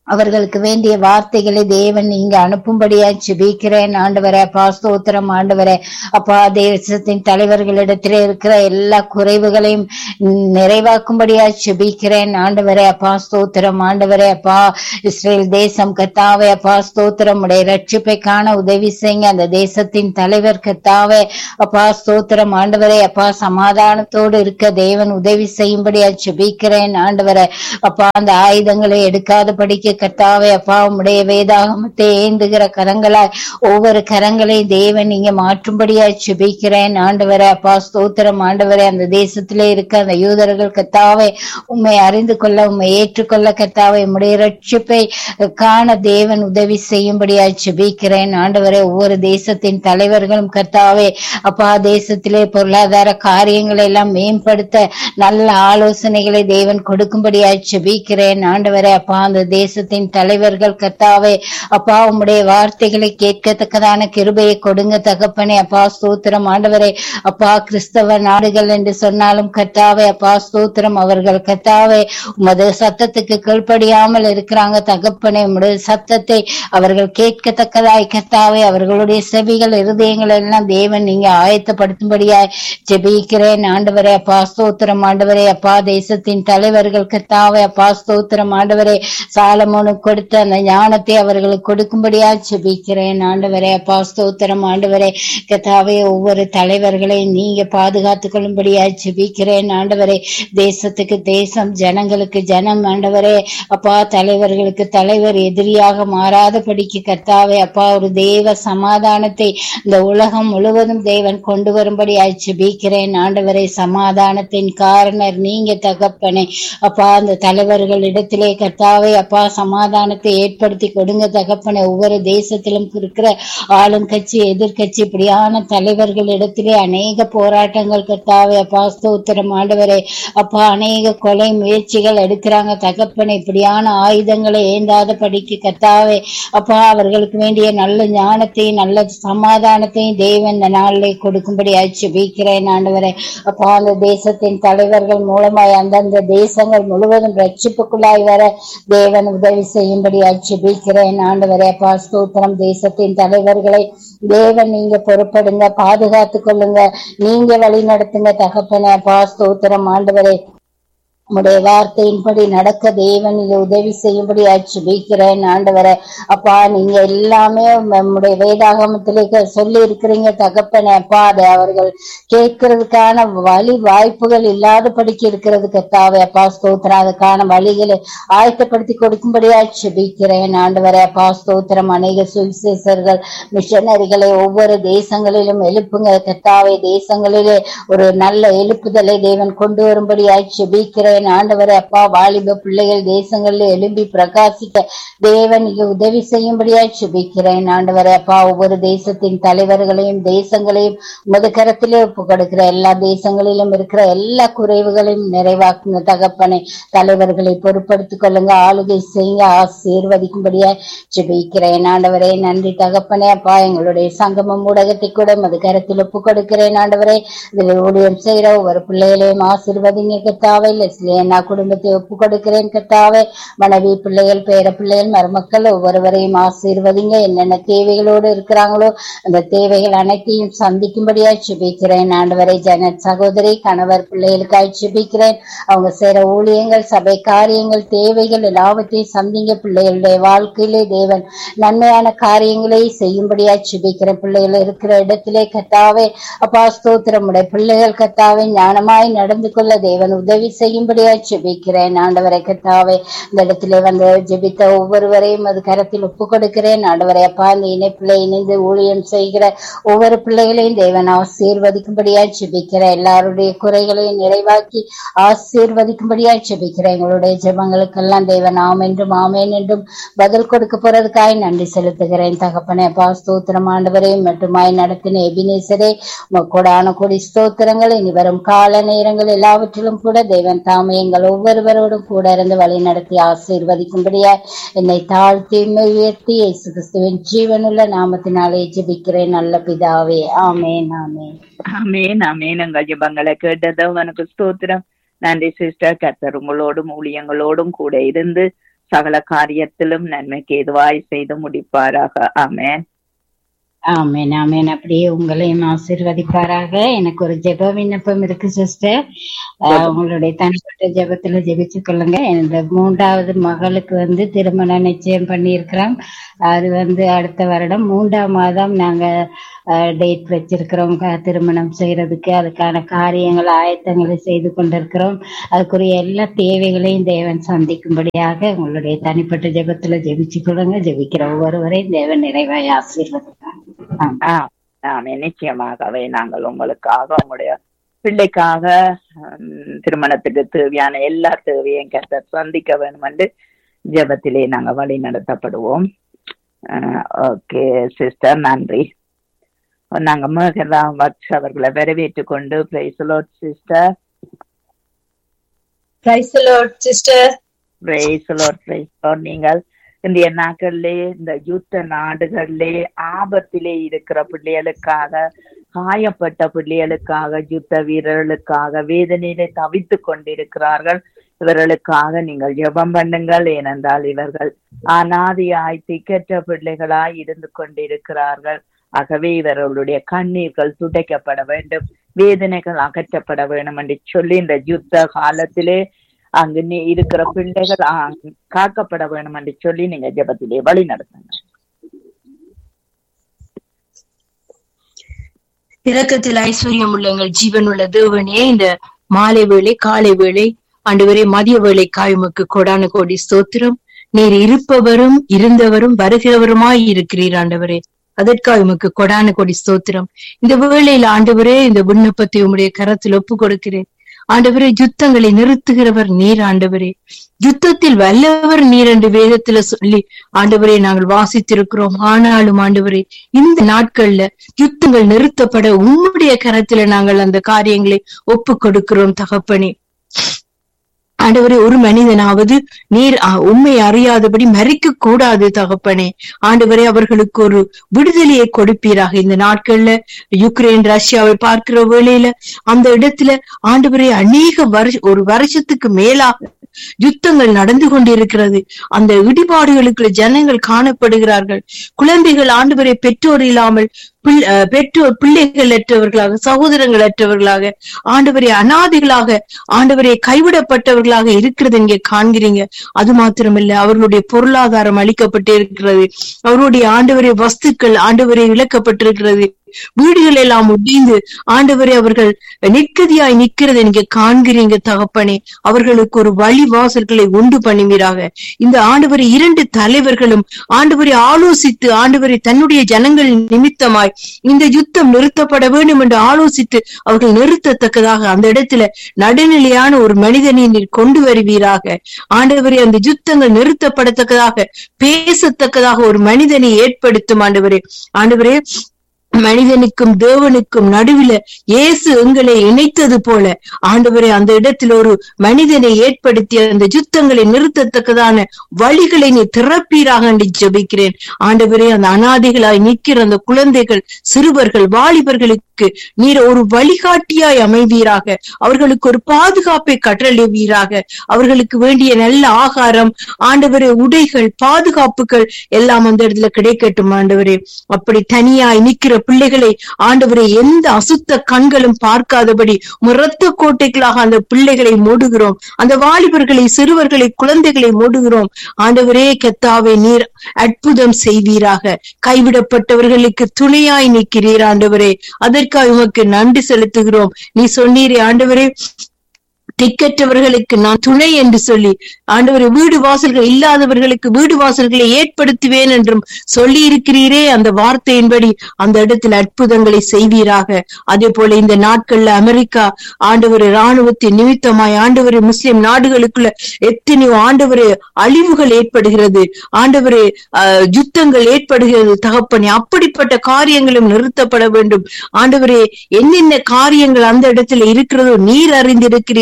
அவர்களுக்கு வேண்டிய வார்த்தைகளை தேவன் நீங்க அனுப்பும்படியா ஜெபிக்கிறேன் ஆண்டவரே அப்பா ஸ்தோத்திரம் ஆண்டவரே அப்பா தேசத்தின் தலைவர்களிடத்திலே இருக்கிற எல்லா குறைவுகளையும் நிறைவாக்கும்படியா ஜெபிக்கிறேன் ஆண்டவரே அப்பா ஸ்தோத்திரம் ஆண்டவரே அப்பா இஸ்ரேல் தேசம் கத்தாவே அப்பா ஸ்தோத்திரம் உடைய ரட்சிப்பை காண உதவி செய்யுங்க அந்த தேசத்தின் தலைவர் கத்தாவே அப்பா ஸ்தோத்திரம் ஆண்டவரே அப்பா சமாதானத்தோடு இருக்க தேவன் உதவி செய்யும்படியா ஜெபிக்கிறேன் ஆண்டவரே அப்பா அந்த ஆயுதங்களை எடுக்காதபடிக்கு கர்த்தாவே அப்பா உம்முடைய வேதாகமத்தை ஏந்துகிற கரங்களாய் ஒவ்வொரு கரங்களையும் தேவன் நீங்க மாற்றும்படியா ஜெபிக்கிறேன் ஆண்டவரே அப்பா ஸ்தோத்திரம் ஆண்டவரே அந்த தேசத்திலே இருக்க அந்த யூதர்கள் கத்தாவே உண்மை அறிந்து கொள்ள உண்மை ஏற்றுக்கொள்ள கத்தாவே உம்முடைய ரட்சிப்பை காண தேவன் உதவி செய்யும்படியா ஜெபிக்கிறேன் ஆண்டவரே ஒவ்வொரு தேசத்தின் தலைவர்களும் கர்த்தாவே அப்பா தேசத்திலே பொருளாதார காரியங்களை எல்லாம் மேம்படுத்த நல்ல ஆலோசனைகளை தேவன் கொடுக்கும்படியா ஜெபிக்கிறேன் ஆண்டவரே அப்பா அந்த தேசத்தின் தலைவர்கள் கர்த்தாவே அப்பா உம்முடைய வார்த்தைகளை கேட்கத்தக்கதான கிருபையை கொடுங்க தகப்பனே அப்பா ஸ்தோத்திரம் ஆண்டவரே அப்பா கிறிஸ்தவ நாடுகள் என்று சொன்னாலும் கர்த்தாவே அப்பா ஸ்தோத்திரம் அவர்கள் கர்த்தாவே உமது சத்தத்துக்கு கீழ்ப்படியாமல் இருக்கிறாங்க தகப்பனே உம்முடைய சத்தத்தை அவர்கள் கேட்கத்தக்கதாய் கர்த்தாவே அவர்களுடைய செவிகள் இருதயங்கள் எல்லாம் தேவன் நீங்க ஆயத்தப்படுத்தும்படியாய் ஜெபிக்கிறேன் ஆண்டவரே அப்பா ஸ்தோத்திரம் ஆண்டவரே அப்பா தேசத்தின் தலைவர்கள் கர்த்தாவே அப்பா ஸ்தோத்திரம் ஆண்டவரே சாலமோனுக்கு கொடுத்த அந்த ஞானத்தை அவர்களுக்கு கொடுக்கும்படியா ஜெபிக்கிறேன் ஆண்டவரே அப்பா ஸ்தோத்திரம் ஆண்டவரே கர்த்தாவே ஒவ்வொரு தலைவர்களையும் நீங்க பாதுகாத்துக் கொள்ளும்படியா ஜெபிக்கிறேன் ஆண்டவரே தேசத்துக்கு தேசம் ஜனங்களுக்கு ஜனம் ஆண்டவரே அப்பா தலைவர்களுக்கு தலைவர் எதிரியாக மாறாதபடிக்கு கர்த்தாவே அப்பா ஒரு தேவ சமாதானத்தை இந்த உலகம் முழுவதும் தேவன் கொண்டு வரும்படியா ஜெபிக்கிறேன் ஆண்டவரே சமாதானத்தின் காரணர் நீங்க தகப்பனே அப்பா அந்த தலைவர்கள் இடத்திலே கர்த்தாவே அப்பா சமாதானத்தை ஏற்படுத்தி கொடுங்க தகப்பனே ஒவ்வொரு தேசத்திலும் இருக்கிற ஆளும் கட்சி எதிர்கட்சி இப்படியான தலைவர்கள் இடத்திலே அநேக போராட்டங்கள் கர்த்தாவே அப்பா ஸ்தோத்திரம் ஆண்டவரே அப்பா அநேக கொலை முயற்சிகள் எடுக்கிறாங்க தகப்பனே இப்படியான ஆயுதங்களை ஏந்தாத படிக்கு கர்த்தாவே அப்பா அவர்களுக்கு வேண்டிய நல்ல ஞானத்தையும் நல்ல சமாதானத்தையும் தேவன் இந்த நாளிலே கொடுக்கும்படி ஆட்சேபிக்கிறேன் ஆண்டவரே அப்பா அந்த தேசத்தின் தலைவர்கள் மூலமாய் அந்தந்த தேசங்கள் முழுவதும் ரட்சிப்புக்குள்ளாய் வர தேவன் உதவி செய்யும்படி ஆட்சேபிக்கிறேன் ஆண்டவரே அப்பா ஸ்தோத்திரம் தேசத்தின் தலைவர்களை தேவன் நீங்க பொறுப்படுங்க பாதுகாத்துக் கொள்ளுங்க நீங்க வழி நடத்துங்க தகப்பனே அப்பா ஸ்தோத்திரம் ஆண்டவரே உம்முடைய வார்த்தையின்படி நடக்க தேவன் நீங்க உதவி செய்யும்படி ஜெபிக்கிறேன் ஆண்டவரே அப்பா நீங்க எல்லாமே நம்முடைய வேதாகமத்திலே சொல்லி இருக்கிறீங்க தகப்பனே அப்பா அதை அவர்கள் கேட்கறதுக்கான வழி வாய்ப்புகள் இல்லாதபடிக்கு இருக்கிறது கத்தாவே அப்பா ஸ்தோத்திரம் அதுக்கான வழிகளை ஆயத்தப்படுத்தி கொடுக்கும்படியா ஜெபிக்கிறேன் ஆண்டவரே அப்பா ஸ்தோத்திரம் அநேக சுவிசேஷர்கள் மிஷனரிகளை ஒவ்வொரு தேசங்களிலும் எழுப்புங்க கத்தாவே தேசங்களிலே ஒரு நல்ல எழுப்புதலை தேவன் கொண்டு வரும்படியாய் ஜெபிக்கிறேன் ஆண்டவரே அப்பா வாலிப பிள்ளைகள் தேசங்களில் எழும்பி பிரகாசிக்க தேவன் இங்க உதவி செய்யும்படியாய் ஜெபிக்கிறேன் ஆண்டவரே அப்பா ஒவ்வொரு தேசத்தின் தலைவர்களையும் தேசங்களையும் உமது கரத்திலே ஒப்பு கொடுக்கிற எல்லா தேசங்களிலும் இருக்கிற எல்லா குறைவுகளையும் நிறைவாக்குங்க தகப்பனை தலைவர்களை பொறுப்படுத்திக் கொள்ளுங்க ஆளுகை செய்யுங்க ஆசீர்வதிக்கும்படியாய் ஜெபிக்கிறேன் ஆண்டவரே நன்றி தகப்பனே அப்பா எங்களுடைய சங்கமம் ஊடகத்தை கூட உமது கரத்தில் ஒப்பு கொடுக்கிறேன் ஆண்டவரே இதில் ஊழியம் செய்கிற ஒவ்வொரு பிள்ளைகளையும் ஆசீர்வதிங்க கத்தாவே லெஸ்லியனா குடும்பத்தை ஒப்பு கொடுக்கிறேன் கத்தாவே மனைவி பிள்ளைகள் பேர பிள்ளைகள் மருமக்கள் ஒவ்வொருவரையும் ஆசீர்வதிங்க என்னென்ன தேவைகளோடு இருக்கிறாங்களோ அந்த தேவைகள் அனைத்தையும் சந்திக்கும்படியா ஜெபிக்கிறேன் ஆண்டவரை ஜனத் சகோதரி கணவர் பிள்ளைகளுக்காய் ஜெபிக்கிறேன் அவங்க செய்யற ஊழியங்கள் சபை காரியங்கள் தேவைகள் எல்லாவற்றையும் சந்திங்க பிள்ளைகளுடைய வாழ்க்கையிலே தேவன் நன்மையான காரியங்களை செய்யும்படியா ஜெபிக்கிறேன் பிள்ளைகள் இருக்கிற இடத்திலே கத்தாவே அப்பா ஸ்தோத்திரமுடைய பிள்ளைகள் கத்தாவே ஞானமாய் நடந்து கொள்ள தேவன் உதவி செய்யும்படியா ஜெபிக்கிறேன் ஆண்டவரை கத்தாவே இந்த இடத்திலே வந்து ஜெபித்த ஒவ்வொருவரையும் அது கரத்தில் ஒப்பு கொடுக்கிறேன் ஆண்டவரை அப்பா இந்த இணைப்பிள்ளை இணைந்து ஊழியம் செய்கிற ஒவ்வொரு பிள்ளைகளையும் தேவன் ஆசீர்வதிக்கும்படியா ஜெபிக்கிற எல்லாருடைய குறைகளையும் நிறைவாக்கி ஆசீர்வதிக்கும்படியா ஜெபிக்கிற எங்களுடைய ஜெபங்களுக்கெல்லாம் தேவன் ஆம் என்றும் ஆமேன் என்றும் பதில் கொடுக்க போறதுக்காய் நன்றி செலுத்துகிறேன் தகப்பனே அப்பா ஸ்தோத்திரம் ஆண்டவரையும் மட்டுமாய் நடத்தின எபினேசரே கொடான கொடி ஸ்தோத்திரங்கள் இனி வரும் கால நேரங்கள் எல்லாவற்றிலும் கூட தேவன் தாமே எங்கள் ஒவ்வொருவரோடும் கூட இருந்து வழி நடத்தி ஆசீர்வதிக்கும்படியா என்னை தாழ்த்தி உயர்த்தி இயேசு கிறிஸ்துவின் ஜீவனுள்ள நாமத்தினாலே ஜெபிக்கிறேன் நல்ல பிதாவே ஆமேன் ஆமேன் அமேன் அமேன் உங்கள் ஜெபங்களை கேட்டது உனக்கு ஸ்தோத்திரம் நன்றி சிஸ்டர் கர்த்தர் உங்களோடும் ஊழியங்களோடும் கூட இருந்து சகல காரியத்திலும் நன்மைக்கு எதுவாய் செய்து முடிப்பாராக ஆமென் ஆமேன் ஆமேன் அப்படியே உங்களையும் ஆசீர்வதிப்பாராக எனக்கு ஒரு ஜெப விண்ணப்பம் இருக்கு சிஸ்டர் உங்களுடைய தனிப்பட்ட ஜெபத்துல ஜெபிச்சு கொள்ளுங்க இந்த மூன்றாவது மகளுக்கு வந்து திருமணம் நிச்சயம் பண்ணியிருக்கிறோம் அது வந்து அடுத்த வருடம் மூன்றாம் மாதம் நாங்க டேட் வச்சிருக்கிறோம் க- திருமணம் செய்யறதுக்கு அதுக்கான காரியங்கள் ஆயத்தங்களை செய்து கொண்டிருக்கிறோம் அதுக்குரிய எல்லா தேவைகளையும் தேவன் சந்திக்கும்படியாக உங்களுடைய தனிப்பட்ட ஜெபத்துல ஜெபிச்சு கொள்ளுங்க ஜெபிக்கிற ஒவ்வொருவரையும் தேவன் நிறைவாய் ஆசீர்வதிப்பார் ஆமென். ஆ, ஆமென் நிச்சயமாகவே நாங்கள் உங்களுக்காக உங்களுடைய பிள்ளைக்காக ஹம், திருமணத்துக்கு தேவையான எல்லா தேவையும் கர்த்தர் சந்திக்க வேண்டும் என்று ஜெபத்திலே நாங்கள் வழி நடத்தப்படுவோம் ஓகே சிஸ்டர் நன்றி நாங்க மேகலா வட்ஸ் அவர்களை வரவேற்றுக் கொண்டு praise the Lord sister praise Lord sister praise the Lord praise the Lord நீங்கள் இந்திய நாட்களிலே இந்த யுத்த நாடுகளிலே ஆபத்திலே இருக்கிற பிள்ளைகளுக்காக காயப்பட்ட பிள்ளைகளுக்காக யுத்த வீரர்களுக்காக வேதனையிலே தவித்துக் கொண்டிருக்கிறார்கள் இவர்களுக்காக நீங்கள் ஜெபம் பண்ணுங்கள் ஏனென்றால் இவர்கள் அனாதியாய் திக்கற்ற பிள்ளைகளாய் இருந்து கொண்டிருக்கிறார்கள் ஆகவே இவர்களுடைய கண்ணீர்கள் துடைக்கப்பட வேண்டும் வேதனைகள் அகற்றப்பட வேண்டும் என்று சொல்லி இந்த யுத்த காலத்திலே அங்கு நீ- இருக்கிற பிள்ளைகள் ஆ, காக்கப்பட வேண்டும் என்று சொல்லி நீங்க ஜெபத்திலே வழி நடத்துங்க இரக்கத்தில் ஐஸ்வர்யம் உள்ள எங்கள் ஜீவன் உள்ள தேவனே இந்த மாலை வேளை காலை வேளை ஆண்டவரே மதிய வேளை காயுமக்கு கொடான கோடி ஸ்தோத்திரம் நீர் இருப்பவரும் இருந்தவரும் வருகிறவருமாய் இருக்கிறீர் ஆண்டவரே அதற்காக உமக்கு கொடான கொடி ஸ்தோத்திரம் இந்த வேளையில ஆண்டவரே இந்த விண்ணப்பத்தை உம்முடைய கரத்தில் ஒப்பு கொடுக்கிறேன் ஆண்டவரே யுத்தங்களை நிறுத்துகிறவர் நீர் ஆண்டவரே யுத்தத்தில் வல்லவர் நீர் என்று வேதத்துல சொல்லி ஆண்டவரே நாங்கள் வாசித்திருக்கிறோம் ஆனாலும் ஆண்டவரே இந்த நாட்கள்ல யுத்தங்கள் நிறுத்தப்பட உம்முடைய கரத்துல நாங்கள் அந்த காரியங்களை ஒப்பு கொடுக்கிறோம் தகப்பனே ஆண்டவரே ஒரு மனிதனாவது நீர் அ, உண்மை அறியாதபடி மறிக்க கூடாது தகப்பனே ஆண்டவரே அவர்களுக்கு ஒரு விடுதலையை கொடுப்பீராக இந்த நாட்கள்ல யுக்ரைன் ரஷ்யாவை பார்க்கிற வேளையில அந்த இடத்துல ஆண்டவரே அநேக வருஷ ஒரு வருஷத்துக்கு மேலாக யுத்தங்கள் நடந்து கொண்டிருக்கிறது அந்த இடிபாடுகளுக்குள்ள ஜனங்கள் காணப்படுகிறார்கள் குழந்தைகள் ஆண்டவரை பெற்றோர் இல்லாமல் பிள்- அஹ் பெற்றோர் பிள்ளைகள் அற்றவர்களாக சகோதரங்கள் அற்றவர்களாக ஆண்டவரை அனாதைகளாக ஆண்டவரை கைவிடப்பட்டவர்களாக இருக்கிறது இங்கே காண்கிறீங்க அது மாத்திரமல்ல அவர்களுடைய பொருளாதாரம் அளிக்கப்பட்டு இருக்கிறது அவருடைய ஆண்டவரை வஸ்துக்கள் ஆண்டவரை இழக்கப்பட்டிருக்கிறது வீடுகள் எல்லாம் உடைந்து ஆண்டவரை அவர்கள் நிற்கதியாய் நிற்கிறது நீங்க காண்கிறீங்க தகப்பனே அவர்களுக்கு ஒரு வழி வாசல்களை உண்டு பண்ணுவீராக இந்த ஆண்டவரை இரண்டு தலைவர்களும் ஆண்டவரை ஆலோசித்து ஆண்டவரை தன்னுடைய ஜனங்கள் நிமித்தமாய் இந்த யுத்தம் நிறுத்தப்பட வேண்டும் என்று ஆலோசித்து அவர்கள் நிறுத்தத்தக்கதாக அந்த இடத்துல நடுநிலையான ஒரு மனிதனை நீர் கொண்டு வருவீராக ஆண்டவரே அந்த யுத்தங்கள் நிறுத்தப்படத்தக்கதாக பேசத்தக்கதாக ஒரு மனிதனை ஏற்படுத்தும் ஆண்டவரே ஆண்டவரே மனிதனுக்கும் தேவனுக்கும் நடுவில இயேசு எங்களை இணைத்தது போல ஆண்டவரே அந்த இடத்தில் ஒரு மனிதனை ஏற்படுத்தி அந்த யுத்தங்களை நிறுத்தத்தக்கதான வழிகளை நீ திறப்பீராக என்று ஜெபிக்கிறேன் ஆண்டவரே அந்த அனாதைகளாய் நிற்கிற அந்த குழந்தைகள் சிறுவர்கள் வாலிபர்களுக்கு நீர் ஒரு வழிகாட்டியாய் அமைவீராக அவர்களுக்கு ஒரு பாதுகாப்பை கட்டளைவீராக அவர்களுக்கு வேண்டிய நல்ல ஆகாரம் ஆண்டவரே உடைகள் பாதுகாப்புகள் எல்லாம் அந்த இடத்துல கிடைக்கட்டும் ஆண்டவரே அப்படி தனியாய் நிக்கிற பிள்ளைகளை ஆண்டவரை எந்த அசுத்த கண்களும் பார்க்காதபடி இரத்த கோட்டைகளாக அந்த பிள்ளைகளை மூடுகிறோம் அந்த வாலிபர்களை சிறுவர்களை குழந்தைகளை மூடுகிறோம் ஆண்டவரே கெத்தாவே நீர் அற்புதம் செய்வீராக கைவிடப்பட்டவர்களுக்கு துணையாய் நிற்கிறீர் ஆண்டவரே அதற்காக உமக்கு நன்றி செலுத்துகிறோம் நீ சொன்னீரே ஆண்டவரே திக்கற்றவர்களுக்கு நான் துணை என்று சொல்லி ஆண்டவரை வீடு வாசல்கள் இல்லாதவர்களுக்கு வீடு வாசல்களை ஏற்படுத்துவேன் என்றும் சொல்லி இருக்கிறீரே அந்த வார்த்தையின்படி அந்த இடத்தில் அற்புதங்களை செய்வீராக அதே போல இந்த நாட்கள்ல அமெரிக்கா ஆண்டவர் இராணுவத்தின் நிமித்தமாய் ஆண்டவர் முஸ்லிம் நாடுகளுக்குள்ள எத்தனையோ ஆண்டவர் அழிவுகள் ஏற்படுகிறது ஆண்டவர் யுத்தங்கள் ஏற்படுகிறது தகப்பனே அப்படிப்பட்ட காரியங்களும் நிறுத்தப்பட வேண்டும் ஆண்டவரே என்னென்ன காரியங்கள் அந்த இடத்துல இருக்கிறதோ நீர் அறிந்திருக்கிறீர்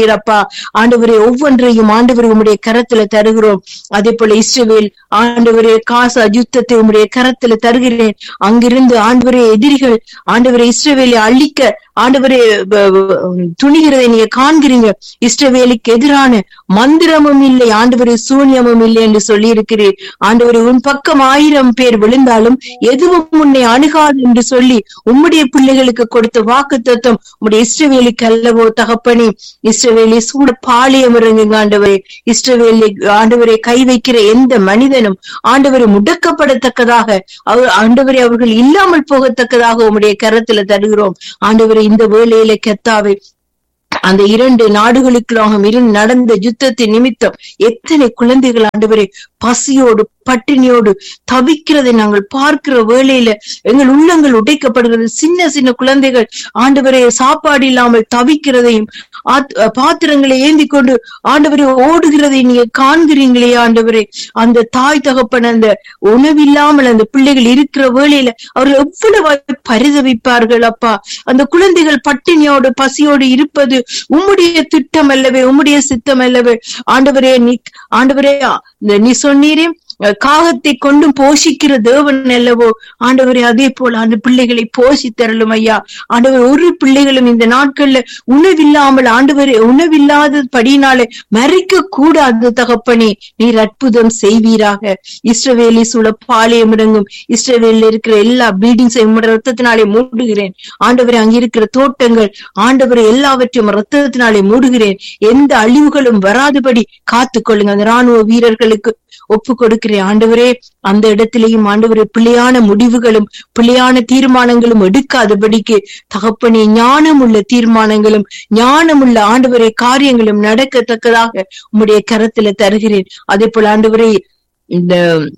கொடுத்தீர் அப்பா ஆண்டவரே ஒவ்வொன்றையும் ஆண்டவரே உம்முடைய கரத்துல தருகிறோம் அதே போல இஸ்ரவேல் ஆண்டவரே காசா யுத்தத்தை உம்முடைய கரத்துல தருகிறேன் அங்கிருந்து ஆண்டவரே எதிரிகள் ஆண்டவரே இஸ்ரவேலை அழிக்க ஆண்டவரே ப- ப- துணிகிறதை நீங்க காண்கிறீங்க இஸ்ரவேலுக்கு எதிரான மந்திரமும் இல்லை ஆண்டவரே சூன்யமும் இல்லை என்று சொல்லி இருக்கிறேன் ஆண்டவரே உன் பக்கம் ஆயிரம் பேர் விழுந்தாலும் எதுவும் உன்னை அணுகாது என்று சொல்லி உம்முடைய பிள்ளைகளுக்கு கொடுத்த வாக்கு தத்துவம் உம்முடைய இஸ்ரவேலுக்கு அல்லவோ தகப்பனே இஸ்ரவேலை சூட பாளையம் இறங்குங்க ஆண்டவரே இஸ்ரவேலை ஆண்டவரை கை வைக்கிற எந்த மனிதனும் ஆண்டவரை முடக்கப்படத்தக்கதாக அவர் ஆண்டவரை அவர்கள் இல்லாமல் போகத்தக்கதாக உம்முடைய கரத்துல தருகிறோம் ஆண்டவரை இந்த வேளையில கெத்தாவை அந்த இரண்டு நாடுகளுக்குள்ளாக இருந்து நடந்த யுத்தத்தின் நிமித்தம் எத்தனை குழந்தைகள் ஆண்டவரே பசியோடு பட்டினியோடு தவிக்கிறதை நாங்கள் பார்க்கிற வேளையில எங்கள் உள்ளங்கள் உடைக்கப்படுகிறது சின்ன சின்ன குழந்தைகள் ஆண்டவரே சாப்பாடு இல்லாமல் தவிக்கிறதையும் ஆத்- பாத்திரங்களை ஏந்தி கொண்டு ஆண்டவரே ஓடுகிறதை நீங்க காண்கிறீங்களே ஆண்டவரே அந்த தாய் தகப்பன் அந்த உணவில்லாமல் அந்த பிள்ளைகள் இருக்கிற வேளையில அவர்கள் எவ்வளவு பரிதவிப்பார்கள் அப்பா அந்த குழந்தைகள் பட்டினியோடு பசியோடு இருப்பது உம்முடைய திட்டம் அல்லவே உம்முடைய சித்தம் அல்லவே ஆண்டவரே நீ ஆண்டவரே இந்த நீ சொன்னீரே அஹ் காகத்தை கொண்டு போஷிக்கிற தேவன் அல்லவோ ஆண்டவரே அதே போல அந்த பிள்ளைகளை போஷித்தரலும் ஐயா ஆண்டவர் ஒரு பிள்ளைகளும் இந்த நாட்கள்ல உணவில்லாமல் ஆண்டவரே உணவில்லாத படியினாலே மறிக்க கூடாது தகப்பனே நீர் அற்புதம் செய்வீராக இஸ்ரவேலி சூழ பாளையம் இடங்கும் இஸ்ரவேலில் இருக்கிற எல்லா பீடிங்ஸை உம்முடைய ரத்தத்தினாலே மூடுகிறேன் ஆண்டவரே அங்க இருக்கிற தோட்டங்கள் ஆண்டவரை எல்லாவற்றையும் ரத்தத்தினாலே மூடுகிறேன் எந்த அழிவுகளும் வராதபடி காத்துக் கொள்ளுங்க அந்த ராணுவ வீரர்களுக்கு ஒப்பு கொடுக்கிறேன் ஆண்டவரே அந்த இடத்திலேயும் ஆண்டவரே பிள்ளையான முடிவுகளும் பிள்ளையான தீர்மானங்களும் எடுக்காதபடிக்கு தகப்பனே ஞானமுள்ள தீர்மானங்களும் ஞானமுள்ள ஆண்டவரே காரியங்களும் நடக்கத்தக்கதாக உம்முடைய கரத்துல தருகிறேன் அதே போல ஆண்டவரே இந்த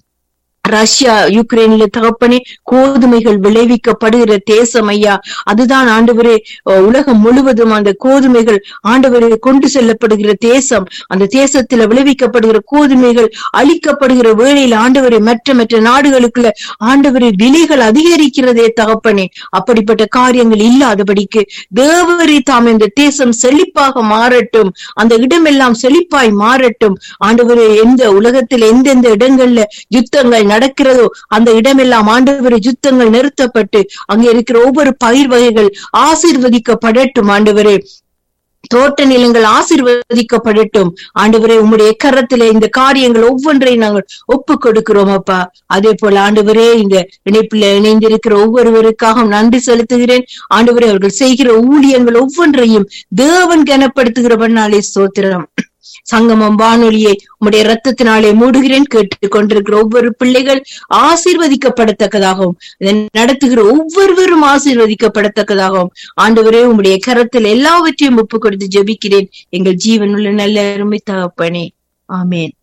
ரஷ்யா யுக்ரைன்ல தகப்பனே கோதுமைகள் விளைவிக்கப்படுகிற தேசம் ஐயா அதுதான் ஆண்டவரே அஹ் உலகம் முழுவதும் அந்த கோதுமைகள் ஆண்டவரே கொண்டு செல்லப்படுகிற தேசம் அந்த தேசத்துல விளைவிக்கப்படுகிற கோதுமைகள் அழிக்கப்படுகிற வேளையில் ஆண்டவரே மற்ற மற்ற நாடுகளுக்குள்ள ஆண்டவரே விலைகள் அதிகரிக்கிறதே தகப்பனே அப்படிப்பட்ட காரியங்கள் இல்லாதபடிக்கு தேவரே தாம் இந்த தேசம் செழிப்பாக மாறட்டும் அந்த இடமெல்லாம் செழிப்பாய் மாறட்டும் ஆண்டவரே எந்த உலகத்தில் எந்தெந்த இடங்கள்ல யுத்தங்கள் நடக்கிறதோ அந்த இடமெல்லாம் ஆண்டவரே யுத்தங்கள் நிறுத்தப்பட்டு அங்க இருக்கிற ஒவ்வொரு பயிர் வகைகள் ஆசீர்வதிக்கப்படட்டும் ஆண்டவரே தோட்ட நிலங்கள் ஆசீர்வதிக்கப்படட்டும் ஆண்டவரே உம்முடைய கரத்திலே இந்த காரியங்கள் ஒவ்வொன்றையும் நாங்கள் ஒப்பு கொடுக்கிறோம் அப்பா அதே போல ஆண்டவரே இந்த இணைப்பில் இணைந்திருக்கிற ஒவ்வொருவருக்காக நன்றி செலுத்துகிறேன் ஆண்டவரே அவர்கள் செய்கிற ஊழியங்கள் ஒவ்வொன்றையும் தேவன் கனப்படுத்துகிறவனாலே ஸ்தோத்திரம் சங்கமம் வானொலியை உம்முடைய ரத்தத்தினாலே மூடுகிறேன் கேட்டுக் கொண்டிருக்கிற ஒவ்வொரு பிள்ளைகள் ஆசீர்வதிக்கப்படத்தக்கதாகவும் இதை நடத்துகிற ஒவ்வொருவரும் ஆசீர்வதிக்கப்படத்தக்கதாகவும் ஆண்டவரே உம்முடைய கரத்தில் எல்லாவற்றையும் ஒப்பு கொடுத்து ஜெபிக்கிறேன் எங்கள் ஜீவனுள்ள நல்ல அருமை தகப்பனே ஆமேன்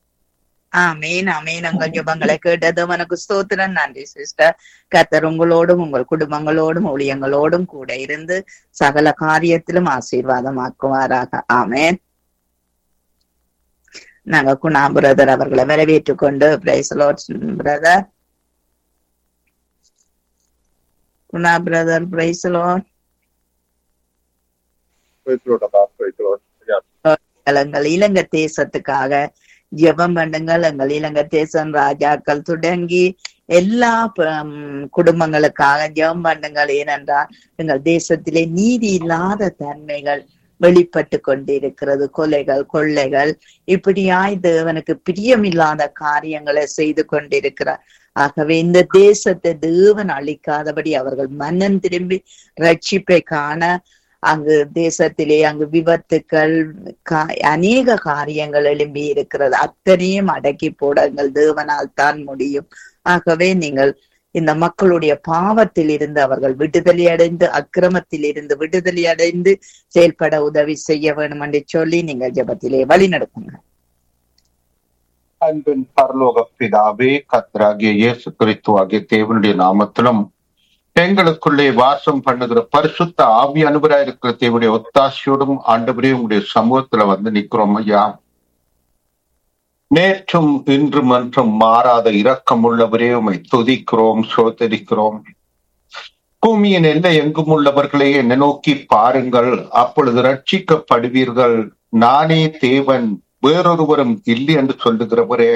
ஆமீன் ஆமீன் உங்கள் ஜெபங்களை கேட்டது உனக்கு ஸ்தோத்திரம் நன்றி சிஸ்டர் கத்தர் உங்களோடும் உங்கள் குடும்பங்களோடும் ஊழியங்களோடும் கூட இருந்து சகல காரியத்திலும் ஆசீர்வாதமாக்குவாராக ஆமேன் நாங்க குணா பிரதர் அவர்களை வரவேற்றுக் கொண்டு brother Guna brother praise the Lord Praise the Lord, Abba. Praise the Lord. Yeah. எங்கள் இலங்கை தேசத்துக்காக ஜெபம் பண்ணுங்கள் எங்கள் இலங்கை தேசம் ராஜாக்கள் தொடங்கி எல்லா ப- குடும்பங்களுக்காக ஜெபம் பண்ணுங்கள் ஏனென்றால் எங்கள் தேசத்திலே நீதி இல்லாத தன்மைகள் வெளிப்பட்டு கொண்டிருக்கிறது கொலைகள் கொள்ளைகள் இப்படியாய் தேவனுக்கு பிரியமில்லாத காரியங்களை செய்து கொண்டிருக்கிறார் ஆகவே இந்த தேசத்தை தேவன் அழிக்காதபடி அவர்கள் மன்னன் திரும்பி ரட்சிப்பை காண அங்கு தேசத்திலே அங்கு விபத்துக்கள் கா- அநேக காரியங்கள் எழும்பி இருக்கிறது அத்தனையும் அடக்கி போட எங்கள் தேவனால் தான் முடியும் ஆகவே நீங்கள் இந்த மக்களுடைய பாவத்தில் இருந்து அவர்கள் விடுதலை அடைந்து அக்கிரமத்தில் இருந்து விடுதலை அடைந்து செயல்பட உதவி செய்ய வேண்டும் என்று சொல்லி நீங்கள் ஜெபத்திலே வழி நடத்துங்க அன்பின் பரலோக பிதாவே கத்தராகிய இயேசு கிறிஸ்துவாகிய தேவனுடைய நாமத்திலும் எங்களுக்குள்ளே வாசம் பண்ணுகிற பரிசுத்த ஆவி அனுபராக இருக்கிற தேவனுடைய ஒத்தாசையோடும் ஆண்டவரே உங்களுடைய சமூகத்துல வந்து நிக்கிறோம் ஐயா நேற்றும் இன்றும் என்றும் மாறாத இரக்கம் உள்ளவரே உம்மை துதிக்கிறோம் சோதரிக்கிறோம் பூமியின் எல்லை எங்கும் உள்ளவர்களே என்னை நோக்கி பாருங்கள் அப்பொழுது ரட்சிக்கப்படுவீர்கள் நானே தேவன் வேறொருவரும் இல்லை என்று சொல்லுகிறவரே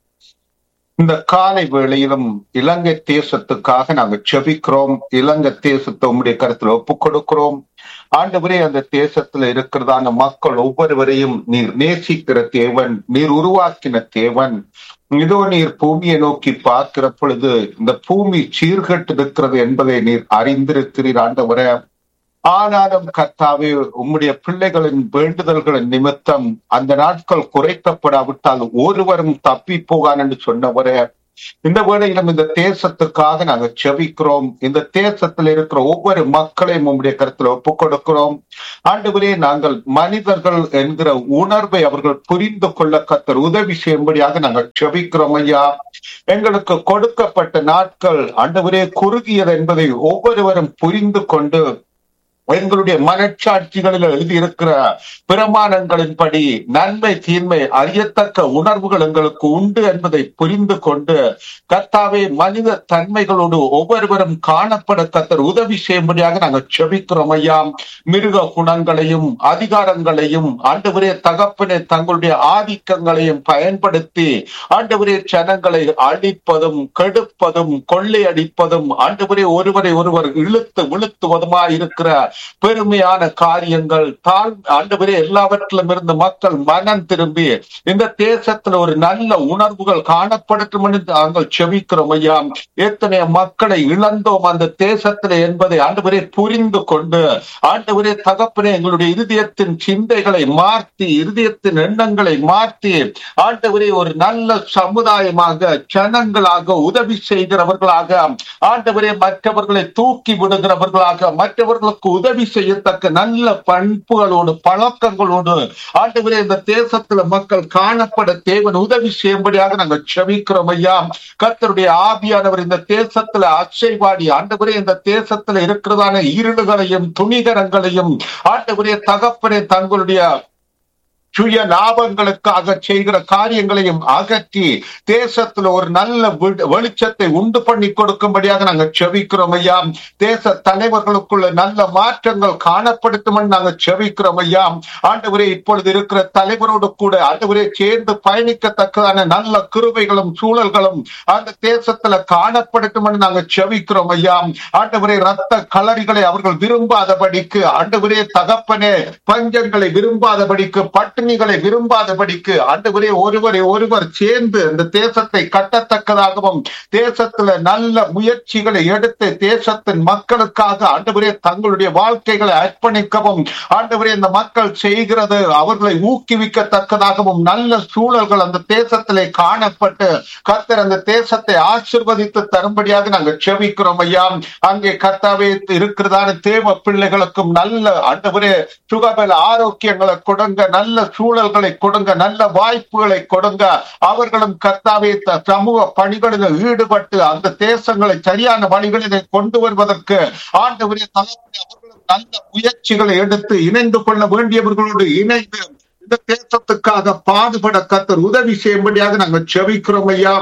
இந்த காலை வேளையிலும் இலங்கை தேசத்துக்காக நாங்கள் செபிக்கிறோம் இலங்கை தேசத்தை உம்முடைய கருத்துல ஒப்புக் கொடுக்கிறோம் ஆண்டவரே அந்த தேசத்துல இருக்கிறதான மக்கள் ஒவ்வொருவரையும் நீர் நேசிக்கிற தேவன் நீர் உருவாக்கின தேவன் இதோ நீர் பூமியை நோக்கி பார்க்கிற பொழுது இந்த பூமி சீர்கட்டு இருக்கிறது என்பதை நீர் அறிந்திருக்கிறீர் ஆண்டவரே ஆனாலும் கர்த்தாவே உம்முடைய பிள்ளைகளின் வேண்டுதல்களின் நிமித்தம் அந்த நாட்கள் குறைக்கப்படாவிட்டால் ஒருவரும் தப்பி போகான் என்று சொன்னவரே இந்த வேளையிலும் இந்த தேசத்துக்காக நாங்கள் செபிக்கிறோம் இந்த தேசத்தில் இருக்கிற ஒவ்வொரு மக்களையும் உம்முடைய கருத்துல ஒப்புக் கொடுக்கிறோம் ஆண்டுகளே நாங்கள் மனிதர்கள் என்கிற உணர்வை அவர்கள் புரிந்து கொள்ள கத்தர் உதவி செய்யும்படியாக நாங்கள் செபிக்கிறோம் ஐயா எங்களுக்கு கொடுக்கப்பட்ட நாட்கள் ஆண்டவரே குறுகியது என்பதை ஒவ்வொருவரும் புரிந்து கொண்டு எங்களுடைய மனச்சாட்சிகளில் எழுதியிருக்கிற பிரமாணங்களின்படி நன்மை தீன்மை அறியத்தக்க உணர்வுகள் எங்களுக்கு உண்டு என்பதை புரிந்து கொண்டு கர்த்தாவே மனித தன்மைகளோடு ஒவ்வொருவரும் காணப்பட கத்தர் உதவி செய்யும்படியாக நாங்கள் செபிக்கிறோம் ஐயா மிருக குணங்களையும் அதிகாரங்களையும் ஆண்டவரே தகப்பனே தங்களுடைய ஆதிக்கங்களையும் பயன்படுத்தி ஆண்டவரே ஜனங்களை அழிப்பதும் கெடுப்பதும் கொள்ளையடிப்பதும் ஆண்டவரே ஒருவரை ஒருவர் இழுத்து விழுத்துவதுமா இருக்கிற பெருமையான காரியங்கள் தாழ் ஆண்டவரே எல்லாவற்றிலும் இருந்து மக்கள் மனம் திரும்பி இந்த தேசத்துல ஒரு நல்ல உணர்வுகள் காணப்படட்டும் என்று நாங்கள் செபிக்கிறோம் ஐயா எத்தனை மக்களை இழந்தோம் அந்த தேசத்துல என்பதை ஆண்டவரே புரிந்து கொண்டு ஆண்டவரே தகப்பனே எங்களுடைய இருதயத்தின் சிந்தைகளை மாற்றி இருதயத்தின் எண்ணங்களை மாற்றி ஆண்டவரே ஒரு நல்ல சமுதாயமாக ஜனங்களாக உதவி செய்கிறவர்களாக ஆண்டவரே மற்றவர்களை தூக்கி விடுகிறவர்களாக மற்றவர்களுக்கு உதவி செய்யத்தக்க நல்ல பண்புகளோடு பழக்கங்களோடு ஆண்டவரே இந்த தேசத்துல மக்கள் காணப்பட தேவன் உதவி செய்யும்படியாக நாங்கள் செபிக்கிறோம் ஐயா கர்த்தருடைய ஆவியானவர் இந்த தேசத்துல அச்சைவாடி ஆண்டவரே இந்த தேசத்துல இருக்கிறதான இருளுகளையும் துணிகரங்களையும் ஆண்டவரே தகப்பனே தங்களுடைய சுய லாபங்களுக்காக செய்கிற காரியங்களையும் அகற்றி தேசத்துல ஒரு நல்ல விடு- வெளிச்சத்தை உண்டு பண்ணி கொடுக்கும்படியாக நாங்கள் செபிக்கிறோம் ஐயா தேச தலைவர்களுக்குள்ள நல்ல மாற்றங்கள் காணப்படுத்தும் நாங்கள் செபிக்கிறோம் ஐயா ஆண்டவரே இப்பொழுது இருக்கிற தலைவரோடு கூட ஆண்டவரே சேர்ந்து பயணிக்கத்தக்கதான நல்ல கிருபைகளும் சூழல்களும் அந்த தேசத்துல காணப்படுத்தும் நாங்கள் செபிக்கிறோம் ஐயா ஆண்டவரே ரத்த களரிகளை அவர்கள் விரும்பாதபடிக்கு ஆண்டவரே தகப்பனே பஞ்சங்களை விரும்பாதபடிக்கு பட்டினிகளை விரும்பாதபடிக்கு ஆண்டவரே ஒருவரை ஒருவர் சேர்ந்து இந்த தேசத்தை கட்டத்தக்கதாகவும் தேசத்துல நல்ல முயற்சிகளை எடுத்து தேசத்தின் மக்களுக்காக ஆண்டவரே தங்களுடைய வாழ்க்கைகளை அர்ப்பணிக்கவும் ஆண்டவரே இந்த மக்கள் செய்கிறது அவர்களை ஊக்குவிக்கத்தக்கதாகவும் நல்ல சூழல்கள் அந்த தேசத்திலே காணப்பட்டு கர்த்தர் அந்த தேசத்தை ஆசிர்வதித்து தரும்படியாக நாங்கள் செபிக்கிறோம் ஐயா அங்கே கர்த்தாவே இருக்கிறதான தேவ பிள்ளைகளுக்கும் நல்ல ஆண்டவரே சுகபல ஆரோக்கியங்களை கொடுங்க நல்ல சூழல்களை கொடுங்க நல்ல வாய்ப்புகளை கொடுங்க அவர்களும் கர்த்தாவே த- சமூக பணிகளில் ஈடுபட்டு அந்த தேசங்களை சரியான வழிகளிலே கொண்டு வருவதற்கு ஆண்டவரே தகப்பனே அவர்களும் நல்ல முயற்சிகளை எடுத்து இணைந்து கொள்ள வேண்டியவர்களோடு இணைந்து இந்த தேசத்துக்காக பாடுபட கத்தர் உதவி செய்யும்படியாக நாங்கள் செபிக்கிறோம் ஐயா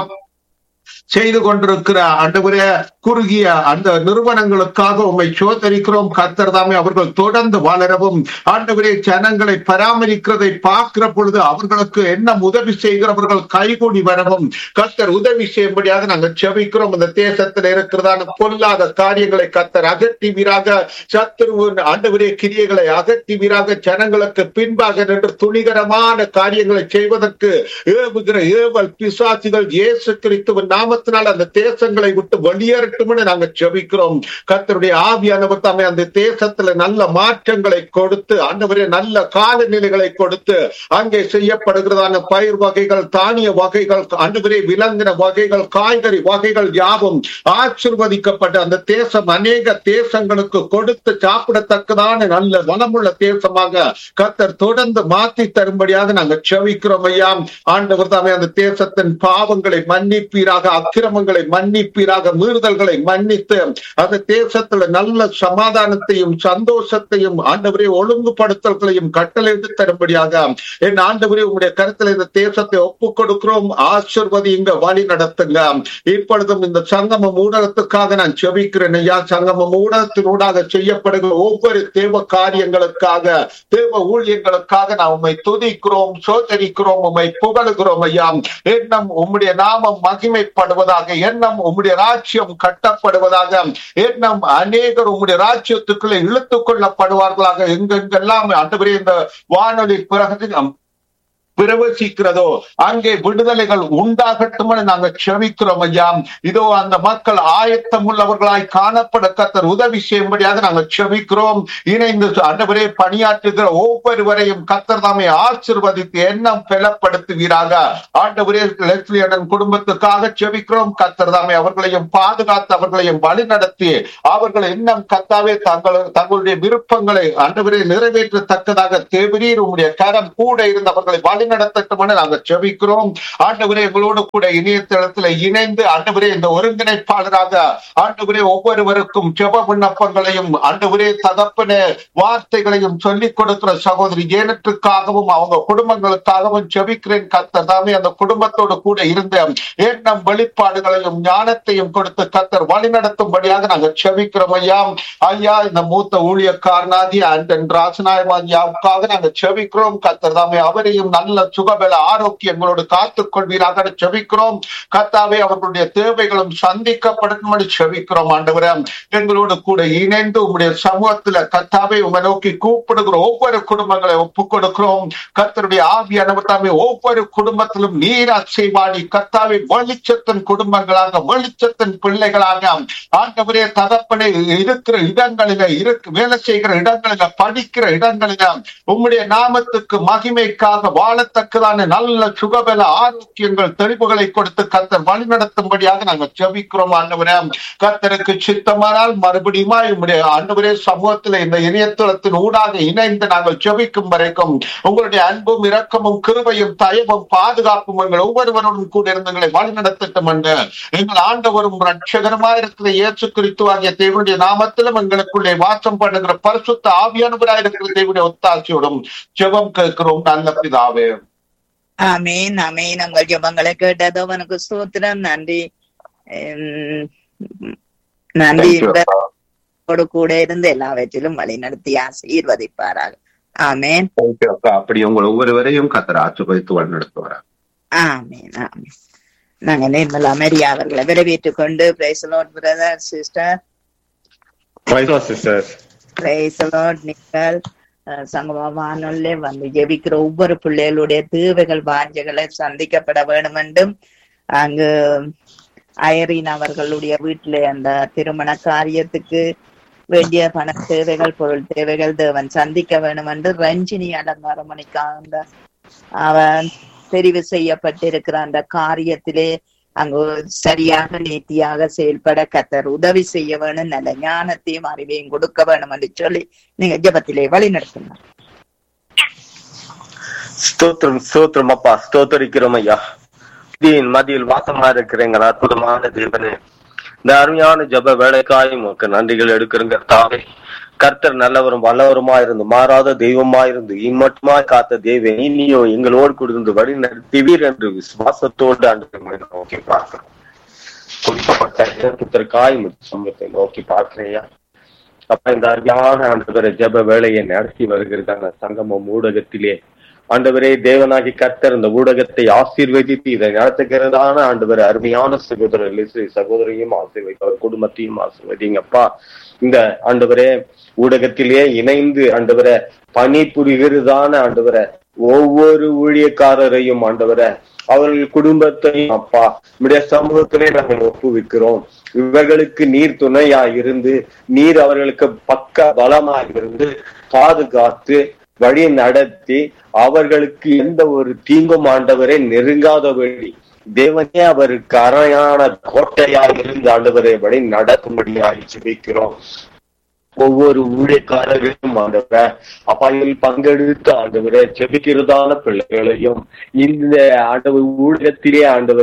செய்து கொண்டிருக்கிற ஆண்டவரே குறுகிய அந்த நிறுவனங்களுக்காக உண்மை சோதரிக்கிறோம் கர்த்தர் தாமே அவர்கள் தொடர்ந்து வளரவும் ஆண்டவரே ஜனங்களை பராமரிக்கிறதை பார்க்கிற பொழுது அவர்களுக்கு என்ன உதவி செய்கிறவர்கள் கைகூடி வரவும் கர்த்தர் உதவி செய்யும்படியாக நாங்கள் செபிக்கிறோம் இந்த தேசத்தில் இருக்கிறதான பொல்லாத காரியங்களை கர்த்தர் அகற்றுவீராக சத்துருவின் ஆண்டவரே கிரியைகளை அகற்றுவீராக ஜனங்களுக்கு பின்பாக நின்று துணிகரமான காரியங்களை செய்வதற்கு ஏவுகிற ஏவல் பிசாசிகள் இயேசு கிறிஸ்துவின் நாமத்தினால் அந்த தேசங்களை விட்டு வெளியேறட்டும்னு நாங்க ஜெபிக்கிறோம் கர்த்தருடைய ஆவியானவர் தாமே அந்த தேசத்துல நல்ல மாற்றங்களை கொடுத்து ஆண்டவரே நல்ல காலநிலைகளை கொடுத்து அங்கே செய்யப்படுகிறதான பயிர் வகைகள் தானிய வகைகள் ஆண்டவரே விலங்கின வகைகள் காய்கறி வகைகள் யாவும் ஆசிர்வதிக்கப்பட்ட அந்த தேசம் அநேக தேசங்களுக்கு கொடுத்து சாப்பிடத்தக்கதான நல்ல வளமுள்ள தேசமாக கர்த்தர் தொடர்ந்து மாற்றி தரும்படியாக நாங்கள் செவிக்கிறோம் ஐயா ஆண்டவர் தாமே அந்த தேசத்தின் பாவங்களை மன்னிப்பீராக அக்கிரமங்களை மன்னிப்பீராக மீறுதல்களை மன்னித்து அந்த தேசத்துல நல்ல சமாதானத்தையும் சந்தோஷத்தையும் ஆண்டவரே ஒழுங்குபடுத்தல்களையும் கட்டளையிட்டு தரும்படியாக என் ஆண்டவரே உங்களுடைய கருத்துல இந்த தேசத்தை ஒப்புக் கொடுக்கிறோம் ஆசிர்வதி இங்க வழி நடத்துங்க இப்பொழுதும் இந்த சங்கமம் ஊடகத்துக்காக நான் செபிக்கிறேன் ஐயா சங்கமம் ஊடகத்தினூடாக செய்யப்படுகிற ஒவ்வொரு தேவ காரியங்களுக்காக தேவ ஊழியங்களுக்காக நான் உண்மை துதிக்கிறோம் சோதரிக்கிறோம் உண்மை புகழுகிறோம் ஐயா எண்ணம் உம்முடைய நாமம் மகிமைப்படுவதாக எண்ணம் உம்முடைய ராஜ்யம் கட்டப்படுவதாக எண்ணம் அநேகர் உம்முடைய ராஜ்யத்துக்குள்ளே இழுத்துக் கொள்ளப்படுவார்களாக எங்கெங்கெல்லாம் ஆண்டவரே இந்த வானொலி பிறகு பிரவசிக்கிறதோ அங்கே விடுதலைகள் உண்டாகட்டும் என நாங்கள் செவிக்கிறோம் ஐயா இதோ அந்த மக்கள் ஆயத்தம் உள்ளவர்களாய் காணப்பட கத்தர் உதவி செய்யும்படியாக நாங்கள் செவிக்கிறோம் இணைந்து ஆண்டவரே பணியாற்றுகிற ஒவ்வொருவரையும் கத்தர் தாமே ஆசிர்வதித்து எண்ணம் பெலப்படுத்துவீராக ஆண்டவரே லெஸ்லியனன் குடும்பத்துக்காக செவிக்கிறோம் கத்தர் தாமே அவர்களையும் பாதுகாத்து அவர்களையும் வழி நடத்தி அவர்கள் எண்ணம் கத்தாவே தங்கள் தங்களுடைய விருப்பங்களை ஆண்டவரே நிறைவேற்றத்தக்கதாக தேவரீர் உங்களுடைய கரம் கூட இருந்து அவர்களை வழி நடத்தட்டும் என நாங்கள் செபிக்கிறோம் ஆண்டவரே எங்களோடு கூட இணையதளத்துல இணைந்து ஆண்டவரே இந்த ஒருங்கிணைப்பாளராக ஆண்டவரே ஒவ்வொருவருக்கும் ஜெப விண்ணப்பங்களையும் ஆண்டவரே தகப்பன வார்த்தைகளையும் சொல்லிக் கொடுக்கிற சகோதரி ஏனற்றுக்காகவும் அவங்க குடும்பங்களுக்காகவும் செபிக்கிறேன் கத்தர் தாமே அந்த குடும்பத்தோடு கூட இருந்த எண்ணம் வெளிப்பாடுகளையும் ஞானத்தையும் கொடுத்து கத்தர் வழி நடத்தும்படியாக நாங்கள் செபிக்கிறோம் ஐயா ஐயா இந்த மூத்த ஊழியக்காரனாதி அண்டன் ராசநாயகம் ஐயாவுக்காக நாங்கள் செபிக்கிறோம் கத்தர் தாமே அவரையும் நல்ல சுகபல ஆரோக்கியங்களோடு காத்துக் கொள்வீராக செபிக்கிறோம் கத்தாவே அவர்களுடைய தேவைகளும் சந்திக்கப்படும் செபிக்கிறோம் ஆண்டவரே எங்களோடு கூட இணைந்து உங்களுடைய சமூகத்துல கத்தாவே உங்க நோக்கி கூப்பிடுகிற ஒவ்வொரு குடும்பங்களை ஒப்புக் கொடுக்கிறோம் கத்தருடைய ஆவியானவர் தாமே ஒவ்வொரு குடும்பத்திலும் நீர் அசைவாடி கத்தாவே வெளிச்சத்தின் குடும்பங்களாக வெளிச்சத்தின் பிள்ளைகளாக ஆண்டவரே தகப்பனை இருக்கிற இடங்களில இருக்கு வேலை செய்கிற இடங்களில படிக்கிற இடங்களில உம்முடைய நாமத்துக்கு மகிமைக்காக வாழத்தக்கதான நல்ல சுகபல ஆரோக்கியங்கள் தெளிவுகளை கொடுத்து கத்தர் வழி நடத்தும்படியாக நாங்கள் ஜெபிக்கிறோம் ஆண்டவரே கத்தருக்கு சித்தமானால் மறுபடியும் உம்முடைய ஆண்டவரே சமூகத்துல இந்த இணையதளத்தின் ஊடாக இணைந்து நாங்கள் ஜெபிக்கும் வரைக்கும் உங்களுடைய அன்பும் இரக்கமும் கிருபையும் தயவும் பாதுகாப்பும் எங்கள் ஒவ்வொருவரோடும் கூட இருந்து எங்களை வழி நடத்தட்டும் என்று எங்கள் ஆண்டவரும் ரட்சகரமா இருக்கிற இயேசு கிறிஸ்து ஆகிய தேவனுடைய நாமத்திலும் எங்களுக்குள்ளே வாசம் பண்ணுகிற பரிசுத்த ஆவியானவராய் இருக்கிற தேவனுடைய ஒத்தாட்சியோடும் ஜெபம் கேட்கிறோம் நல்ல பிதாவே ஆமீன் ஆமீன் உங்கள் ஜெபங்களை கேட்டது அவனுக்கு ஸ்தோத்திரம் நன்றி உம், நன்றி Thank you, அப்பா. இவரோடு கூட இருந்து எல்லாவற்றிலும் வழி நடத்தி ஆசீர்வதிப்பாராக ஆமேன் Thank you, அப்பா. அப்படி உங்கள் ஒவ்வொருவரையும் கத்தர் ஆசிர்வதித்து வழி நடத்துவார் ஆமீன் ஆமீன் நாங்க நிர்மலா மரியா அவர்களை வரவேற்றுக் கொண்டு praise Lord brother sister sister praise Lord நீங்கள் அஹ், சங்கம வானொல்ல வந்து ஜெபிக்கிற ஒவ்வொரு பிள்ளைகளுடைய தேவைகள் வாஞ்சைகளை சந்திக்கப்பட வேண்டும் என்றும் அங்கு ஐரீன் அவர்களுடைய வீட்டிலே அந்த திருமண காரியத்துக்கு வேண்டிய பண தேவைகள் பொருள் தேவைகள் தேவன் சந்திக்க வேண்டும் என்று ரஞ்சினி அலங்காரமணிக்காக அவன் தெரிவு செய்யப்பட்டிருக்கிற அந்த காரியத்திலே அங்கு சரியாக நேர்த்தியாக செயல்பட கத்தர் உதவி செய்ய வேணும் நல்ல ஞானத்தையும் அறிவையும் கொடுக்க வேணும் என்று சொல்லி நீங்க ஜெபத்திலே வழி நடத்துங்க ஸ்தோத்திரம் ஸ்தோத்திரம் அப்பா ஸ்தோத்தரிக்கிறோம் ஐயா தீன் மதியில் வாசமா இருக்கிற எங்கள் அற்புதமான தேவனே இந்த அருமையான ஜப வேலைக்காயும் உமக்கு நன்றிகள் எடுக்கிறங்க தாவே கர்த்தர் நல்லவரும் வல்லவருமா இருந்து மாறாத தெய்வமா இருந்து இம்மட்டுமாய் காத்த தேவன் இனியும் எங்களோடு கொடுத்து வழி நடத்துவீர் என்று விசுவாசத்தோடு அன்று நோக்கி பார்க்கிறோம் கொடுக்கப்பட்ட இறக்கத்திற்காய் சமூகத்தை நோக்கி பார்க்கிறையா அப்ப இந்த அருமையான ஆண்டவரை ஜப வேலையை நடத்தி வருகிறதான சங்கமம் ஊடகத்திலே ஆண்டவரே தேவனாகி கர்த்தர் இந்த ஊடகத்தை ஆசீர்வதித்து இதை நடத்துகிறதான ஆண்டவர் அருமையான சகோதரர் லிஸ்ரி சகோதரியும் ஆசீர்வதித்து அவர் குடும்பத்தையும் ஆசீர்வதிங்கப்பா இந்த ஆண்டவரே ஊடகத்திலே இணைந்து ஆண்டவரை பணி புரிகிறதான ஆண்டவரை ஒவ்வொரு ஊழியக்காரரையும் ஆண்டவரை அவர்கள் குடும்பத்தையும் அப்பா நம்முடைய சமூகத்திலே நாங்கள் ஒப்புவிக்கிறோம் இவர்களுக்கு நீர் துணையா இருந்து நீர் அவர்களுக்கு பக்க பலமா இருந்து பாதுகாத்து வழி நடத்தி அவர்களுக்கு எந்த ஒரு தீங்கும் ஆண்டவரை நெருங்காதபடி தேவனே அவருக்கு அறையான கோட்டையா இருந்து ஆண்டவரை வழி நடக்கும்படியாக ஜெபிக்கிறோம் ஒவ்வொரு ஊழியக்காரர்களும் ஆண்டவரை அப்பாயில் பங்கெடுத்து ஆண்டவரை ஜெபிக்கிறதான பிள்ளைகளையும் இந்த ஆண்டவர் ஊழியத்திலே ஆண்டவரை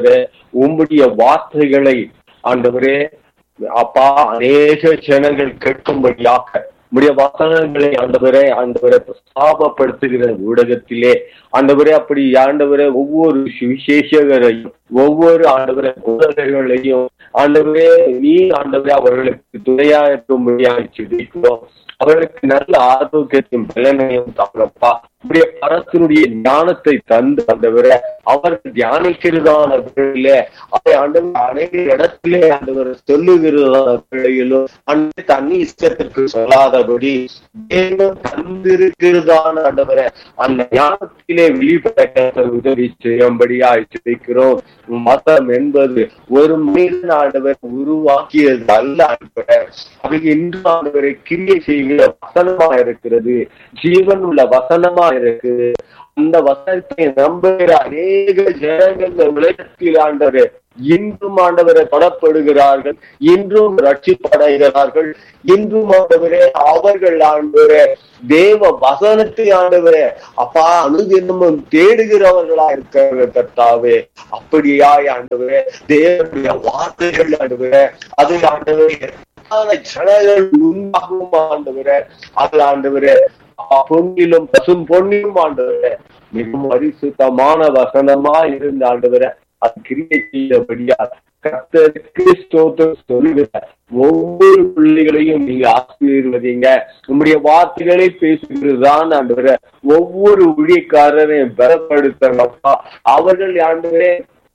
உம்முடைய வார்த்தைகளை ஆண்டவரே அப்பா அநேக ஜனங்கள் கேட்கும்படியாக உடைய வசனங்களை ஆண்டவரே ஆண்டவரை பிரஸ்தாபப்படுத்துகிற ஊடகத்திலே ஆண்டவரே அப்படி ஆண்டவரை ஒவ்வொரு சுவிசேஷகரையும் ஒவ்வொரு ஆண்டவரை போதகர்களையும் ஆண்டவரே நீ ஆண்டவரே அவர்களுக்கு துணையாற்றும்படியாக சிரிக்கிறோம் அவர்களுக்கு நல்ல ஆரோக்கியத்தையும் பலனையும் தாங்கப்பா உடைய பரத்தினுடைய ஞானத்தை தந்து ஆண்டவரை அவர்கள் தியானிக்கிறதான வேளையில அதை ஆண்டவர் அநேக இடத்திலே ஆண்டவர் சொல்லுகிறதான வேளையிலும் அந்த தண்ணி இஷ்டத்திற்கு சொல்லாதபடி தேவன் தந்திருக்கிறதான ஆண்டவரை அந்த ஞானத்திலே வெளிப்பட கர்த்தர் உதவி செய்யும்படியா ஜெபிக்கிறோம் மதம் என்பது ஒரு மனிதன் ஆண்டவர் உருவாக்கியது அல்ல ஆண்டவர் அது இன்று ஆண்டவரை கிரியை செய்கிற வசனமா இருக்கிறது ஜீவன் உள்ள வசனமா இருக்குது அந்த வசனத்தை நம்புகிற அநேக ஜனங்கள் இந்த உலகத்தில் ஆண்டவர் இன்றும் ஆண்டவரை தொடப்படுகிறார்கள் இன்றும் ரட்சிப்படைகிறார்கள் இன்றும் ஆண்டவரே அவர்கள் ஆண்டவரே தேவ வசனத்தை ஆண்டவரே அப்பா அனுதினமும் தேடுகிறவர்களா இருக்கிற கர்த்தாவே அப்படியாய் ஆண்டவரே தேவனுடைய வார்த்தைகள் ஆண்டவரே அது ஆண்டவரே எத்தனை ஜனங்கள் உண்டாகும் ஆண்டவரே அது ஆண்டவரே பொன்னிலும் பசும் பொன்னிலும் ஆண்டவரே மிகவும் பரிசுத்தமான வசனமா இருந்த ஆண்டவரை அது கிரியை செய்யபடியா கர்த்தருக்கு ஸ்தோத்திரம் சொல்லுகிற ஒவ்வொரு பிள்ளைகளையும் நீங்க ஆசீர்வதிங்க உங்களுடைய வார்த்தைகளை பேசுகிறதுதான் ஆண்டவரை ஒவ்வொரு ஊழியக்காரரையும் பலப்படுத்தப்பா அவர்கள் ஆண்டவரே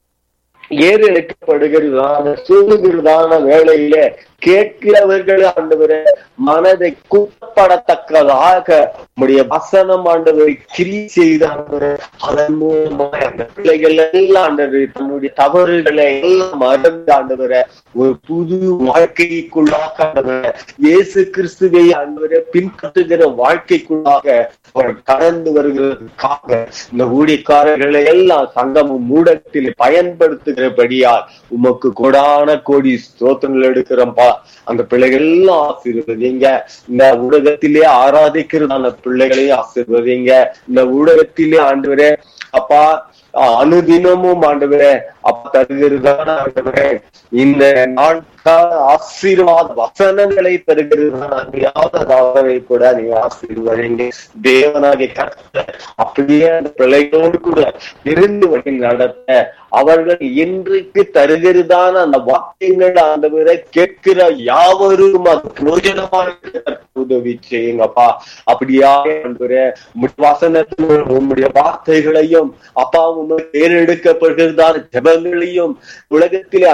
ஏறெடுக்கப்படுகிறதான சொல்லுகிறதான வேளையில கேட்கிறவர்கள் ஆண்டவரை மனதை குத்தப்படத்தக்கதாக உடைய வசனம் ஆண்டவரை கிரி செய்த ஆண்டவரை அதன் மூலமாக அந்த பிள்ளைகள் எல்லாம் ஆண்டவர் தன்னுடைய தவறுகளை எல்லாம் மறந்து ஆண்டவரை ஒரு புது வாழ்க்கைக்குள்ளாக ஆண்டவரை இயேசு கிறிஸ்துவை ஆண்டவரை பின்பற்றுகிற வாழ்க்கைக்குள்ளாக அவர் கடந்து வருகிறதுக்காக இந்த ஊழியக்காரர்களை எல்லாம் சங்கமும் ஊடகத்தில் பயன்படுத்துகிறபடியால் உமக்கு கொடான கோடி ஸ்தோத்திரங்கள் எடுக்கிறோம்ப்பா அந்த பிள்ளைகள் எல்லாம் ஆசீர்வதிங்க இந்த ஊடகத்திலே ஆராதிக்கிறதான பிள்ளைகளையும் ஆசீர்வதிங்க இந்த ஊடகத்திலே ஆண்டவரே அப்பா அனுதினமும் ஆண்டவரே அப்ப தருகிறதான ஆண்டவரே இந்த நாட்கால ஆசீர்வாத வசனங்களை தருகிறதான அறியாததாகவே கூட நீங்க ஆசீர்வதிங்க தேவனாகிய கர்த்தர் அப்படியே அந்த பிள்ளைகளோடு கூட இருந்து வழி நடத்த அவர்கள் இன்றைக்கு தருகிறதான அந்த வாக்கியங்கள் ஆண்டவரை கேட்கிற யாவரும் அது பிரயோஜனமாக உதவி செய்யுங்கப்பா அப்படியா ஆண்டவரே வசனத்தில் உம்முடைய வார்த்தைகளையும் அப்பா உண்மை தேர்ந்தெடுக்கப்படுகிறதான ஜபங்களையும் உலகத்திலே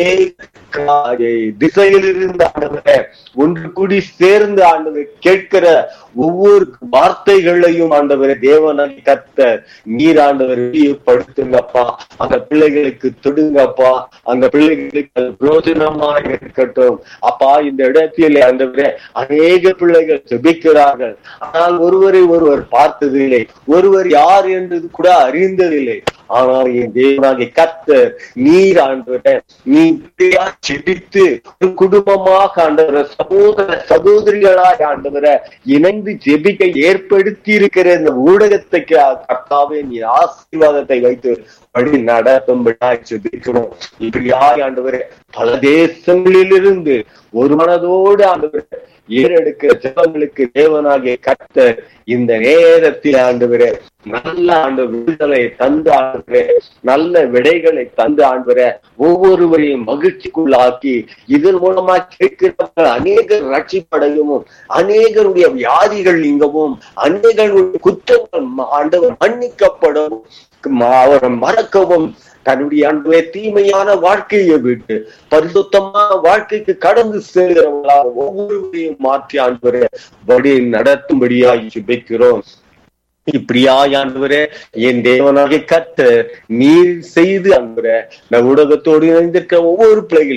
அநேக திசையில் இருந்து ஆண்டவரே ஒன்று கூடி சேர்ந்து ஆண்டவர் கேட்கிற ஒவ்வொரு வார்த்தைகளையும் ஆண்டவரை தேவனாய் கத்த நீர் ஆண்டவர் வெளியப்படுத்துங்கப்பா அந்த பிள்ளைகளுக்கு தொடுங்கப்பா அந்த பிள்ளைகளுக்கு அது பிரோஜனமாக இருக்கட்டும் அப்பா இந்த இடத்தில் ஆண்டவரே அநேக பிள்ளைகள் ஜெபிக்கிறார்கள் ஆனால் ஒருவரை ஒருவர் பார்த்ததில்லை ஒருவர் யார் என்றது கூட அறிந்ததில்லை ஆனால் என் தேவனாகிய கத்தர் நீர் ஆண்டவரை நீ இப்படியா செபித்து ஒரு குடும்பமாக ஆண்டவர சகோதர சகோதரிகளாய் ஆண்டவர இணைந்து ஜெபிக்க ஏற்படுத்தி இருக்கிற இந்த ஊடகத்துக்கு கர்த்தாவே நீ ஆசீர்வாதத்தை வைத்து வழி நடத்தும்படியாய் ஜெபிக்கிறோம் இப்படியாய் ஆண்டவரே பல தேசங்களிலிருந்து ஒரு மனதோடு ஆண்டவரே ஏறெடுக்கிற ஜெபங்களுக்கு தேவனாகிய கர்த்தர் இந்த நேரத்தில் ஆண்டவரே நல்ல ஆண்டு விடுதலை தந்து ஆண்டவரே நல்ல விடைகளை தந்து ஆண்டவரே ஒவ்வொருவரையும் மகிழ்ச்சிக்குள்ளாக்கி இதன் மூலமா கேட்கிறவர்கள் அநேகர் ரட்சிப்படையவும் அநேகருடைய வியாதிகள் நீங்கவும் அநேகருடைய குற்றங்கள் ஆண்டவர் மன்னிக்கப்படவும் அவரை மறக்கவும் தன்னுடைய அன்பே தீமையான வாழ்க்கையை விட்டு பரிசுத்தமான வாழ்க்கைக்கு கடந்து செல்கிறவர்களாக ஒவ்வொருவரையும் மாற்றி ஆண்டவரே வழி நடத்தும்படியாய் ஜெபிக்கிறோம் இப்படியாய் ஆண்டவரே என் தேவனாகிய கத்த நீர் செய்து ஆண்டவரே இந்த ஊடகத்தோடு இணைந்திருக்கிற ஒவ்வொரு பிள்ளைகளையும்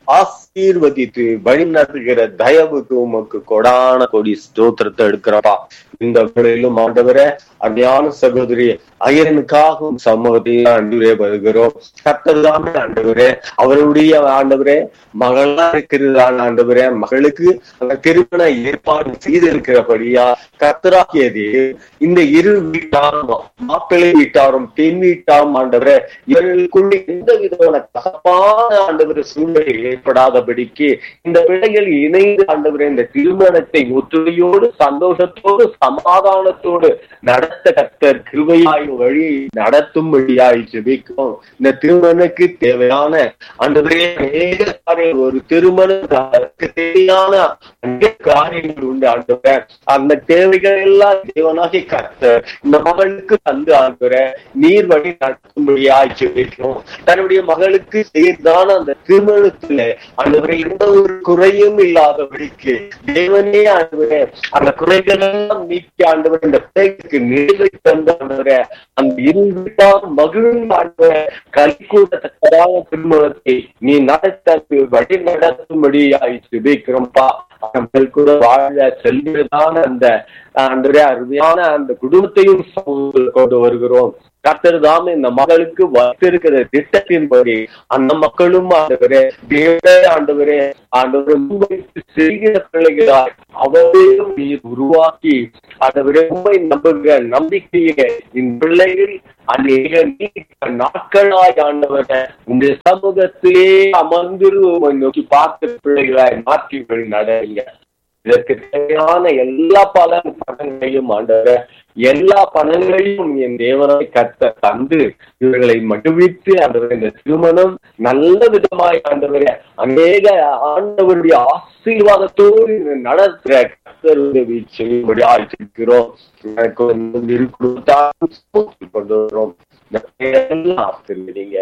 ஆசீர்வதித்து வழிநடத்துகிற தயவுக்கு உமக்கு கொடான கொடி ஸ்தோத்திரத்தை எடுக்கிறப்பா இந்த வேளையிலும் ஆண்டவரே அருமையான சகோதரி ஐயனுக்காகவும் சமூகத்தையும் ஆண்டவரே வருகிறோம் கர்த்தர்தாமே ஆண்டவரே அவருடைய ஆண்டவரே மகளா இருக்கிறதான ஆண்டவரே மகளுக்கு அந்த திருமண ஏற்பாடு செய்திருக்கிறபடியா கர்த்தராகியது இந்த இரு வீட்டாரும் மாப்பிள்ளை வீட்டாரும் பெண் வீட்டாரும் ஆண்டவரே இவர்களுக்குள்ள எந்த விதமான கசப்பான ஆண்டவர் சூழ்நிலை ஏற்படாதபடிக்கு இந்த பிள்ளைகள் இணைந்து ஆண்டவரே இந்த திருமணத்தை ஒத்துழையோடு சந்தோஷத்தோடு சமாதானத்தோடு நடத்த கர்த்தர் கிருபையாய் வழி நடத்தும்படியாய் ஜெபிக்கும் இந்த திருமணக்கு தேவையான ஆண்டவரே அநேக காரியங்கள் ஒரு திருமணத்துக்கு தேவையான அநேக காரியங்கள் உண்டு ஆண்டவரே அந்த தேவைகள் எல்லாம் தேவனாகி கர்த்தர் இந்த மகளுக்கு தந்து ஆண்டவரே நீர் வழி நடத்தும்படியாய் ஜெபிக்கும் தன்னுடைய மகளுக்கு செய்தான அந்த திருமணத்துல ஆண்டவரே எந்த ஒரு குறையும் இல்லாதபடிக்கு தேவனே ஆண்டவரே அந்த குறைகள் எல்லாம் நீக்கி ஆண்டவர் இந்த பிள்ளைக்கு நிறைவை தந்த ஆண்டவரே அந்த இருவிட்டார் மகிழ்ந்து ஆண்டவரே கலிக்கூடத்தக்கதான திருமணத்தை நீ நடத்த வழி நடத்தும்படியாய் ஜெபிக்கிறோம்ப்பா நம்மள் கூட வாழ செல்கிறதான அந்த ஆண்டவரே அருமையான அந்த குடும்பத்தையும் சமூகத்தில் கொண்டு வருகிறோம் கர்த்தர் தாமே இந்த மகளுக்கு வைத்திருக்கிற திட்டத்தின்படி அந்த மக்களும் ஆண்டவரே தேவரே ஆண்டவரே ஆண்டவரை முன்வைத்து செய்கிற பிள்ளைகளாய் அவரையும் நீர் உருவாக்கி ஆண்டவரே உண்மை நம்புகிற நம்பிக்கையே இந்த பிள்ளைகள் அநேக நீண்ட நாட்களாய் ஆண்டவரை இந்த சமூகத்திலே அமர்ந்திருவோம் நோக்கி பார்க்கிற பிள்ளைகளாய் மாற்றி வழி நடங்க இதற்கு தேவையான எல்லா பலன் பணங்களையும் ஆண்டவர எல்லா பணங்களையும் என் தேவனாய் கத்த தந்து இவர்களை மகிழ்வித்து ஆண்டவர் இந்த திருமணம் நல்ல விதமாய் ஆண்டவரே அநேக ஆண்டவருடைய ஆசீர்வாதத்தோடு இதை நடத்துற கத்தர் உதவி செய்யும்படி ஆய்ச்சிருக்கிறோம் எனக்கு வந்து இரு குடும்பத்தாரும் கொண்டு வரோம் எல்லாம் ஆசீர்வதிங்க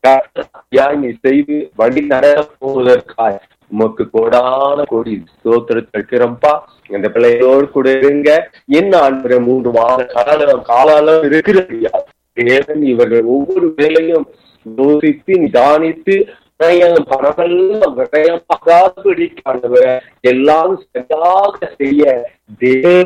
நீ செய்து வழி நடத்த போவதற்காய் உமக்கு கோடான கோடி ஸ்தோத்திரத்தை வைக்கிறோம்ப்பா இந்த பிள்ளைகளோடு கூட இருங்க என்ன ஆண்டு மூன்று மாத காலம் காலம் இருக்கிறது தேவன் இவர்கள் ஒவ்வொரு வேலையும் யோசித்து நிதானித்து விரயம் பணமெல்லாம் விரயமாகாதபடி காணுவ எல்லாம் சரியாக செய்ய தேவ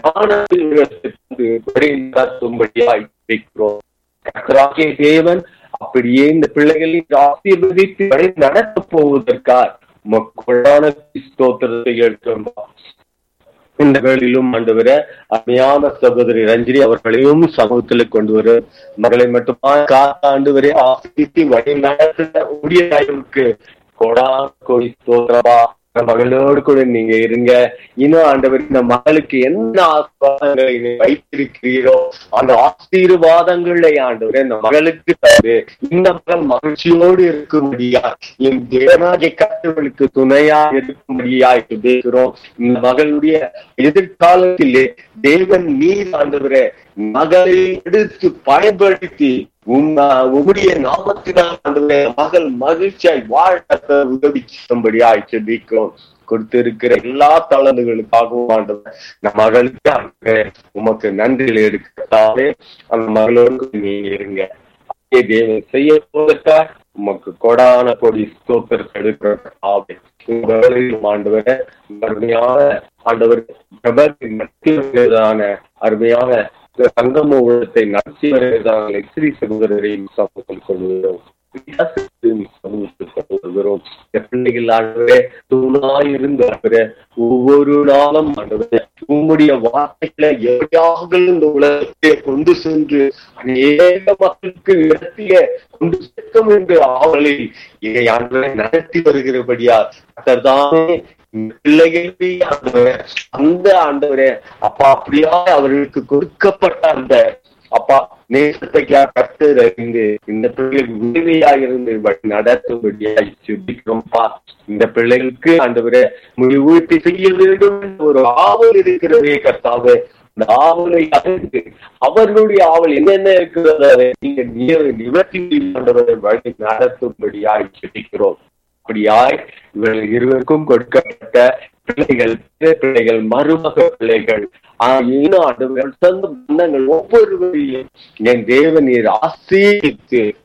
ஞானத்தில் நடத்தும்படியாய் வைக்கிறோம் கர்த்தராகிய தேவன் அப்படியே இந்த பிள்ளைகளை ஆசீர்வதித்து வரை நடத்த போவதற்காக மக்களான ஸ்தோத்திரத்தை எடுக்கிறோம் இந்த வேளையிலும் ஆண்டவர அருமையான சகோதரி ரஞ்சினி அவர்களையும் சமூகத்தில் கொண்டு வர மகளை மட்டுமா காத்தாண்டு வரை ஆசிரித்து வழி நடத்த முடியாதவருக்கு கொடா கோடி ஸ்தோத்திரமா மகளோடு கூட நீங்க இருங்க இன்னும் ஆண்டவர் இந்த மகளுக்கு என்ன ஆசீர்வாதங்களை நீ வைத்திருக்கிறீரோ அந்த ஆசீர்வாதங்களை ஆண்டவர் இந்த மகளுக்கு தந்து இந்த மகள் மகிழ்ச்சியோடு இருக்கும்படியா என் தேவனாகிய கத்தவர்களுக்கு துணையா இருக்கும்படியாய் பேசுகிறோம் இந்த மகளுடைய எதிர்காலத்திலே தேவன் நீர் ஆண்டவரை மகளை எடுத்து பயன்படுத்தி உம்முடைய நாமத்தினால் ஆண்டவரே மகள் மகிழ்ச்சியாய் வாழ உதவி செய்யும்படியாய் செபிக்கிறோம் கொடுத்திருக்கிற எல்லா தளர்வுகளுக்காகவும் ஆண்டவர் நம் மகளுக்கு ஆண்டவரே உமக்கு நன்றியில் எடுக்கிறதாலே அந்த மகளோடு நீங்க இருங்க அதே தேவன் செய்ய போவதற்கா உமக்கு கொடான கொடி ஸ்தோத்திர எடுக்கிறதாவே உங்களிலும் ஆண்டவர அருமையான ஆண்டவர் பிரபத்தின் மத்தியதான அருமையான சங்கம உலகத்தை நடத்தி வருகிறதான ஸ்ரீ சகோதரரையும் சமூகத்தில் கொள்கிறோம் வருகிறோம் பிள்ளைகள் ஆண்டவரே தூணாயிருந்து ஆண்டவரே ஒவ்வொரு நாளும் ஆண்டவரே உம்முடைய வார்த்தைகளை எப்படியாக இந்த உலகத்தை கொண்டு சென்று அநேக மக்களுக்கு இடத்திலே கொண்டு சேர்க்கும் என்று ஆவலில் இதை ஆண்டவரை நடத்தி வருகிறபடியா கர்த்தாவே பிள்ளைகளுக்கு ஆண்டவரே அந்த ஆண்டவரே அப்பா அப்படியா அவர்களுக்கு கொடுக்கப்பட்ட அந்த அப்பா நேசத்தைக்கா கர்த்தர் அறிந்து இந்த பிள்ளைகளுக்கு உதவியாக இருந்து நடத்தும்படியாய் சுபிக்கிறோம்ப்பா இந்த பிள்ளைகளுக்கு ஆண்டவரே முடிவூட்டி செய்ய வேண்டும் ஒரு ஆவல் இருக்கிறதே கர்த்தாவே அந்த ஆவலை அறிந்து அவர்களுடைய ஆவல் என்னென்ன இருக்கிறதோ அதை நீங்க நிவர்த்தி ஆண்டவரை வழி நடத்தும்படியாய் சுபிக்கிறோம் அப்படியாய் இவர்கள் இருவருக்கும் கொடுக்கப்பட்ட பிள்ளைகள் பிள்ளைகள் மருமக பிள்ளைகள் ஆயினும் ஆண்டவர்கள் சொந்த பந்தங்கள் ஒவ்வொருவரையும் என் தேவ நீர் ஆசீர்வித்து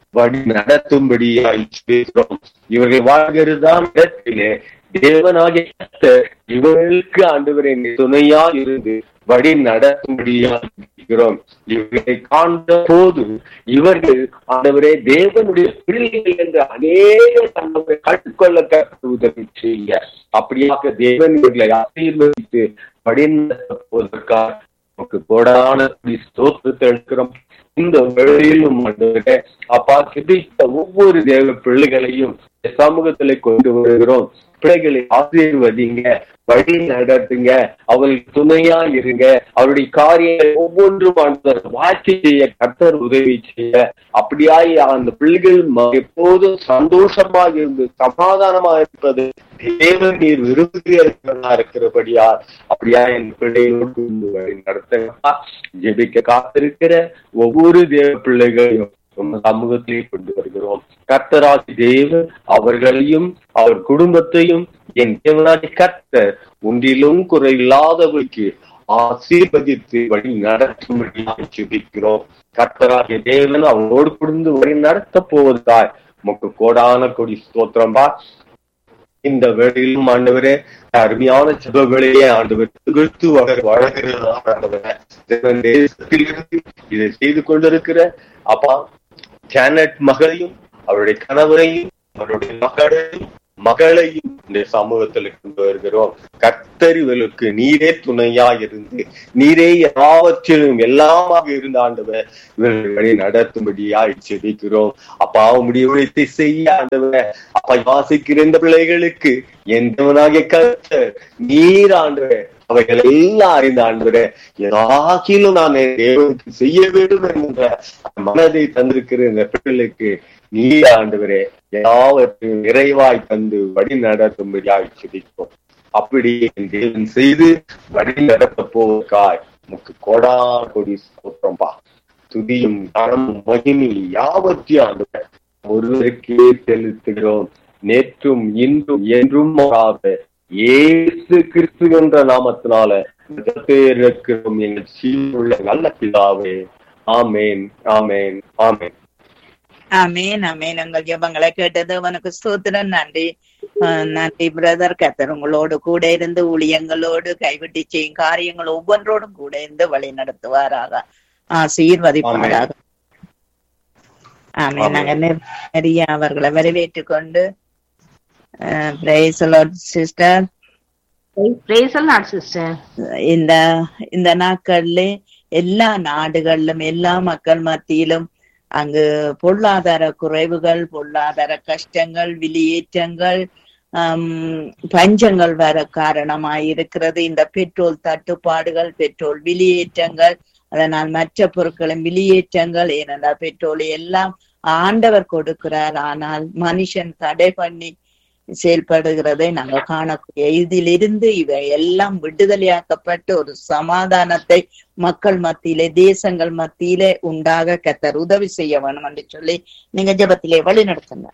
வழி நடத்தும்படியாய் பேசுகிறோம் இவர்கள் வாழ்கிறதாம் இடத்திலே தேவனாகிய கர்த்தர் இவர்களுக்கு ஆண்டவரை துணையா இருந்து வழி நடத்தும்படியாக இருக்கிறோம் இவர்களை காண்ட போது இவர்கள் ஆண்டவரே தேவனுடைய பிள்ளைகள் என்று அநேக தங்களை கற்றுக்கொள்ள கற்று உதவி செய்ய அப்படியாக தேவன் இவர்களை ஆசீர்வதித்து வழி நடத்துவதற்காக நமக்கு கோடான ஸ்தோத்திரத்தை எடுக்கிறோம் இந்த வேளையிலும் ஆண்டவரே அப்பா கிடைத்த ஒவ்வொரு தேவ பிள்ளைகளையும் சமூகத்துல கொண்டு வருகிறோம் பிள்ளைகளை ஆசீர்வதிங்க வழி நடத்துங்க அவர்களுக்கு துணையா இருங்க அவருடைய காரியங்கள் ஒவ்வொன்றும் ஆண்டவர் வாட்சி செய்ய கர்த்தர் உதவி செய்ய அப்படியாய் அந்த பிள்ளைகள் ம- எப்போதும் சந்தோஷமாக இருந்து சமாதானமாக இருப்பது தேவன் நீர் விரும்புகிறதா இருக்கிறபடியா அப்படியா என் பிள்ளைகளோடு இருந்து வழி நடத்துங்க ஜெபிக்க காத்திருக்கிற ஒவ்வொரு தேவ பிள்ளைகளையும் உம் சமூகத்திலே கொண்டு வருகிறோம் கர்த்தராகி தேவன் அவர்களையும் அவர் குடும்பத்தையும் என் தேவனாகி கர்த்தர் ஒன்றிலும் குறையில்லாதவைக்கு ஆசீர்வதித்து வழி நடத்தும்படியாக ஜெபிக்கிறோம் கர்த்தராகிய தேவன் அவனோடு குடுந்து வழி நடத்த போவதாய் உமக்கு கோடான கொடி ஸ்தோத்திரம்பா இந்த வேளையிலும் ஆண்டவரே அருமையான ஜெப வேளையே ஆண்டவர் திகழ்த்து வளர் வளர்கிறதா ஆண்டவரே தேவன் தேசத்திலிருந்து இதை செய்து கொண்டிருக்கிற அப்பா ஜானட் மகளையும் அவருடைய கணவரையும் அவருடைய மகளையும் மகளையும் இந்த சமூகத்தில் கொண்டு வருகிறோம் கர்த்தரிவளுக்கு நீரே துணையா இருந்து நீரே எல்லாவற்றிலும் எல்லாமாக இருந்த ஆண்டவர் இவர்கள் வழி நடத்தும்படியா செபிக்கிறோம் அப்பா உம்முடைய உழைத்தை செய்ய ஆண்டவர் அப்பா வாசிக்கிற இந்த பிள்ளைகளுக்கு எந்தவனாகிய கர்த்தர் நீர் ஆண்டவர் அவைகள் எல்லாம் அறிந்த ஆண்டவரே ஏதாக்கிலும் நான் என் தேவனுக்கு செய்ய வேண்டும் என்கின்ற மனதை தந்திருக்கிற இந்த பிள்ளைகளுக்கு நீர் ஆண்டவரே எல்லாவற்றையும் நிறைவாய் தந்து வழி நடத்தும்படியாக செபிக்கிறோம் அப்படி என் தேவன் செய்து வழி நடத்த போவதற்காய் முக்கு கோடா கொடி ஸ்தோத்திரம்பா துதியும் கனமும் மகிமை யாவற்றையும் ஆண்டவர் ஒருவருக்கே செலுத்துகிறோம் நேற்றும் இன்றும் என்றும் மாறாத இயேசு கிறிஸ்து என்ற நாமத்தினால இருக்கிறோம் எங்கள் சீருள்ள நல்ல பிதாவே ஆமேன் ஆமேன் ஆமேன் ஆமேன் ஆமேன் உங்கள் ஜெபங்களை கேட்டது உனக்கு ஸ்தோத்திரம் நன்றி அஹ் நன்றி பிரதர் கத்தர் உங்களோடு கூட இருந்து ஊழியங்களோடு கைவிட்டு செய்யும் காரியங்கள் ஒவ்வொன்றோடும் கூட இருந்து வழி நடத்துவாராக ஆசீர்வதிப்பாராக ஆமேன் நாங்க நிர்- நிறைய அவர்களை வரவேற்றுக் கொண்டு சிஸ்டர் சிஸ்டர் இந்த இந்த நாட்கள்ல எல்லா நாடுகளிலும் எல்லா மக்கள் மத்தியிலும் அங்கு பொருளாதார குறைவுகள் பொருளாதார கஷ்டங்கள் வெளியேற்றங்கள் ஆம், பஞ்சங்கள் வர காரணமாய் இருக்கிறது இந்த பெட்ரோல் தட்டுப்பாடுகள் பெட்ரோல் வெளியேற்றங்கள் அதனால் மற்ற பொருட்களின் வெளியேற்றங்கள் ஏனென்றால் பெட்ரோல் எல்லாம் ஆண்டவர் கொடுக்கிறார் ஆனால் மனுஷன் தடை பண்ணி செயல்படுகிறதை நாங்க காணக்கூடிய இதிலிருந்து இவை எல்லாம் விடுதலையாக்கப்பட்டு ஒரு சமாதானத்தை மக்கள் மத்தியிலே தேசங்கள் மத்தியிலே உண்டாக கத்தர் உதவி செய்ய வேணும் என்று சொல்லி நீங்க ஜெபத்திலே வழி நடத்துங்க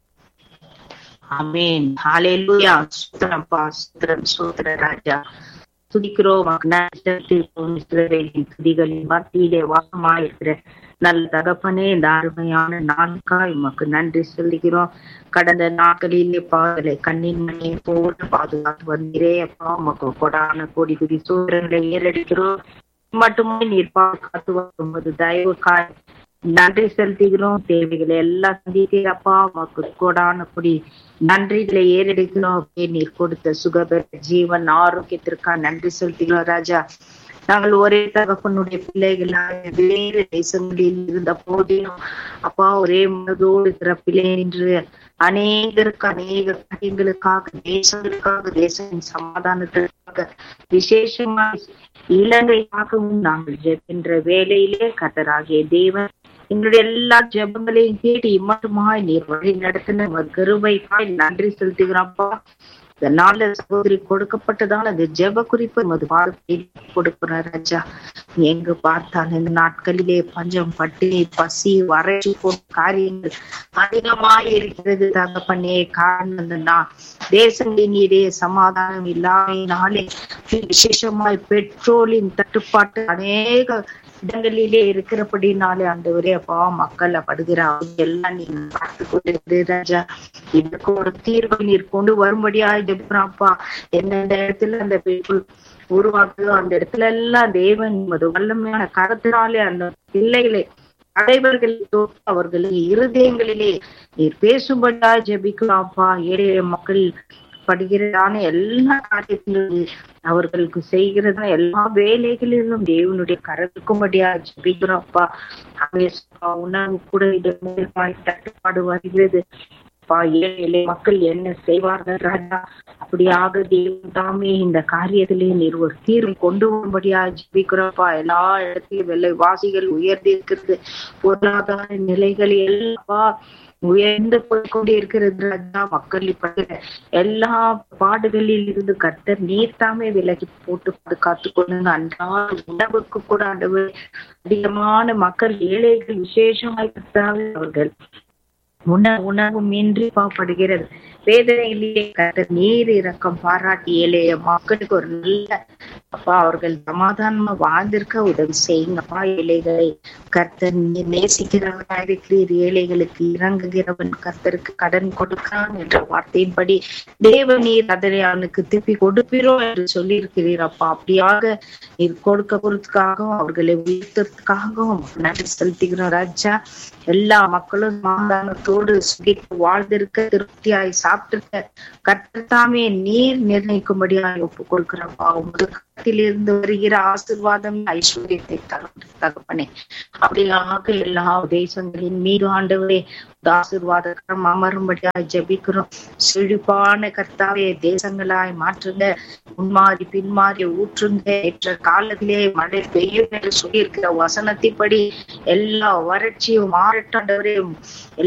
ஆமென் ஹalleluya ஸ்தோத்திரம் பா ஸ்தோத்திரம் ஸ்தோத்திர ராஜா துதிக்கிறோம் நஷ்டத்தில் இஸ்ரவேலின் துதிகளின் மத்தியிலே வாசமாயிருக்கிற நல்ல தகப்பனே இந்த அருமையான நாளுக்காய் உமக்கு நன்றி சொல்லுகிறோம் கடந்த நாட்களிலே பாதலை கண்ணின் மணியை போட்டு பாதுகாத்து வந்தீரே அப்பா உமக்கு கொடான கோடி துதி சூத்திரங்களை ஏறெடுக்கிறோம் மட்டுமே நீர் பாதுகாத்து வரும்போது தயவுக்காய் நன்றி செலுத்துகிறோம் தேவைகளை எல்லாம் சந்தித்தீரப்பா உமக்கு கொடான கொடி நன்றிகளை ஏறெடுக்கிறோம் அப்படியே நீர் கொடுத்த சுகபெற்ற ஜீவன் ஆரோக்கியத்திற்காக நன்றி செலுத்துகிறோம் ராஜா நாங்கள் ஒரே தகப்பனுடைய பிள்ளைகளாக வேறு தேசங்களில் இருந்த போதிலும் அப்பா ஒரே மனதோடு இருக்கிற பிள்ளை என்று அநேகருக்கு அநேக காரியங்களுக்காக தேசங்களுக்காக தேசத்தின் சமாதானத்திற்காக விசேஷமாக இலங்கைக்காகவும் நாங்கள் ஜெபிக்கின்ற வேலையிலே கத்தராகிய தேவன் எங்களுடைய எல்லா ஜெபங்களையும் கேட்டு இம்மட்டுமாய் நீர் வழி நடத்தின உமது கிருபைக்காய் நன்றி செலுத்துகிறோம்ப்பா இந்த நாள்ல சகோதரி கொடுக்கப்பட்டதால் அந்த ஜெப குறிப்பு உமது வாழ்க்கையை கொடுக்கிறோம் ராஜா எங்கு பார்த்தால் இந்த நாட்களிலே பஞ்சம் பட்டினி பசி வறட்சி போன்ற காரியங்கள் அதிகமாய் இருக்கிறது தகப்பனே காரணம் இந்த நா- தேசங்களின் இடையே சமாதானம் இல்லாமையினாலே விசேஷமாய் பெட்ரோலின் தட்டுப்பாட்டு அநேக இடங்களிலே இருக்கிறபடினாலே ஆண்டவரே அப்பா மக்கள் படுகிற அவங்க எல்லாம் நீங்க பார்த்து கொண்டு ராஜா இதுக்கு ஒரு தீர்வை நீர் கொண்டு வரும்படியா ஜெபிக்கிறாப்பா எந்தெந்த இடத்துல அந்த people உருவாக்குதோ அந்த இடத்துல எல்லாம் தேவன் உமது வல்லமையான கரத்தினாலே அந்த பிள்ளைகளை அனைவர்களை தொட்டு அவர்களின் இருதயங்களிலே நீர் பேசும்படியா ஜெபிக்கலாம்ப்பா ஏழை மக்கள் படுகிறதான எல்லா காரியத்திலும் அவர்களுக்கு செய்கிறதா எல்லா வேலைகளிலும் தேவனுடைய கரத்துக்கும்படியா ஜெபிக்கிறோம்ப்பா அமேசப்பா உணவு கூட இடமாய் தட்டுப்பாடு வருகிறது அப்பா ஏழை எளிய மக்கள் என்ன செய்வார்கள் ராஜா அப்படியாக தேவன் தாமே இந்த காரியத்திலே நீர் ஒரு தீர்வு கொண்டு வரும்படியா ஜெபிக்கிறோம்ப்பா எல்லா இடத்திலும் விலைவாசிகள் உயர்ந்து இருக்கிறது பொருளாதார நிலைகள் எல்லாம் உயர்ந்து போய்கொண்டே இருக்கிறது ராஜா மக்கள் படுகிற எல்லா பாடுகளில் இருந்து கர்த்தர் நீர் தாமே விலகி போட்டு பாதுகாத்து கொண்டு அன்றாட உணவுக்கு கூட ஆண்டவர் அதிகமான மக்கள் ஏழைகள் விசேஷமாய் கர்த்தாவே அவர்கள் உண உணவும் இன்றி பாவப்படுகிறது வேதனையிலேயே கர்த்தர் நீர் இரக்கம் பாராட்டி ஏழைய மக்களுக்கு ஒரு நல்ல அப்பா அவர்கள் சமாதானமா வாழ்ந்திருக்க உதவி செய்யுங்கப்பா ஏழைகளை கர்த்தர் நீர் நேசிக்கிறவனா இருக்கிறீர் ஏழைகளுக்கு இறங்குகிறவன் கர்த்தருக்கு கடன் கொடுக்கிறான் என்ற வார்த்தையின்படி தேவ நீர் அதனை அவனுக்கு திருப்பி கொடுப்பீரோ என்று சொல்லி இருக்கிறீர் அப்பா அப்படியாக நீர் கொடுக்க பொறுத்துக்காகவும் அவர்களை உயர்த்ததுக்காகவும் நன்றி செலுத்துகிறோம் ராஜா எல்லா மக்களும் சமாதானத்தோடு சுகித்து வாழ்ந்திருக்க திருப்தியாய் சாப்பிட்டிருக்க கர்த்தத்தாமே நீர் நிர்ணயிக்கும்படியாய் ஒப்புக் கொடுக்கிறப்பா உமது கரத்திலிருந்து வருகிற ஆசிர்வாதம் ஐஸ்வர்யத்தை தரும் தகப்பனே அப்படியாக எல்லா தேசங்களின் மீது ஆண்டவரே ஆசிர்வாதம் அமரும்படியாய் ஜெபிக்கிறோம் செழிப்பான கர்த்தாவே தேசங்களாய் மாற்றுங்க முன்மாறி பின்மாறி ஊற்றுங்க ஏற்ற காலத்திலே மழை பெய்யும் என்று சொல்லியிருக்கிற வசனத்தின்படி எல்லா வறட்சியும் மாறட்டாண்டவரே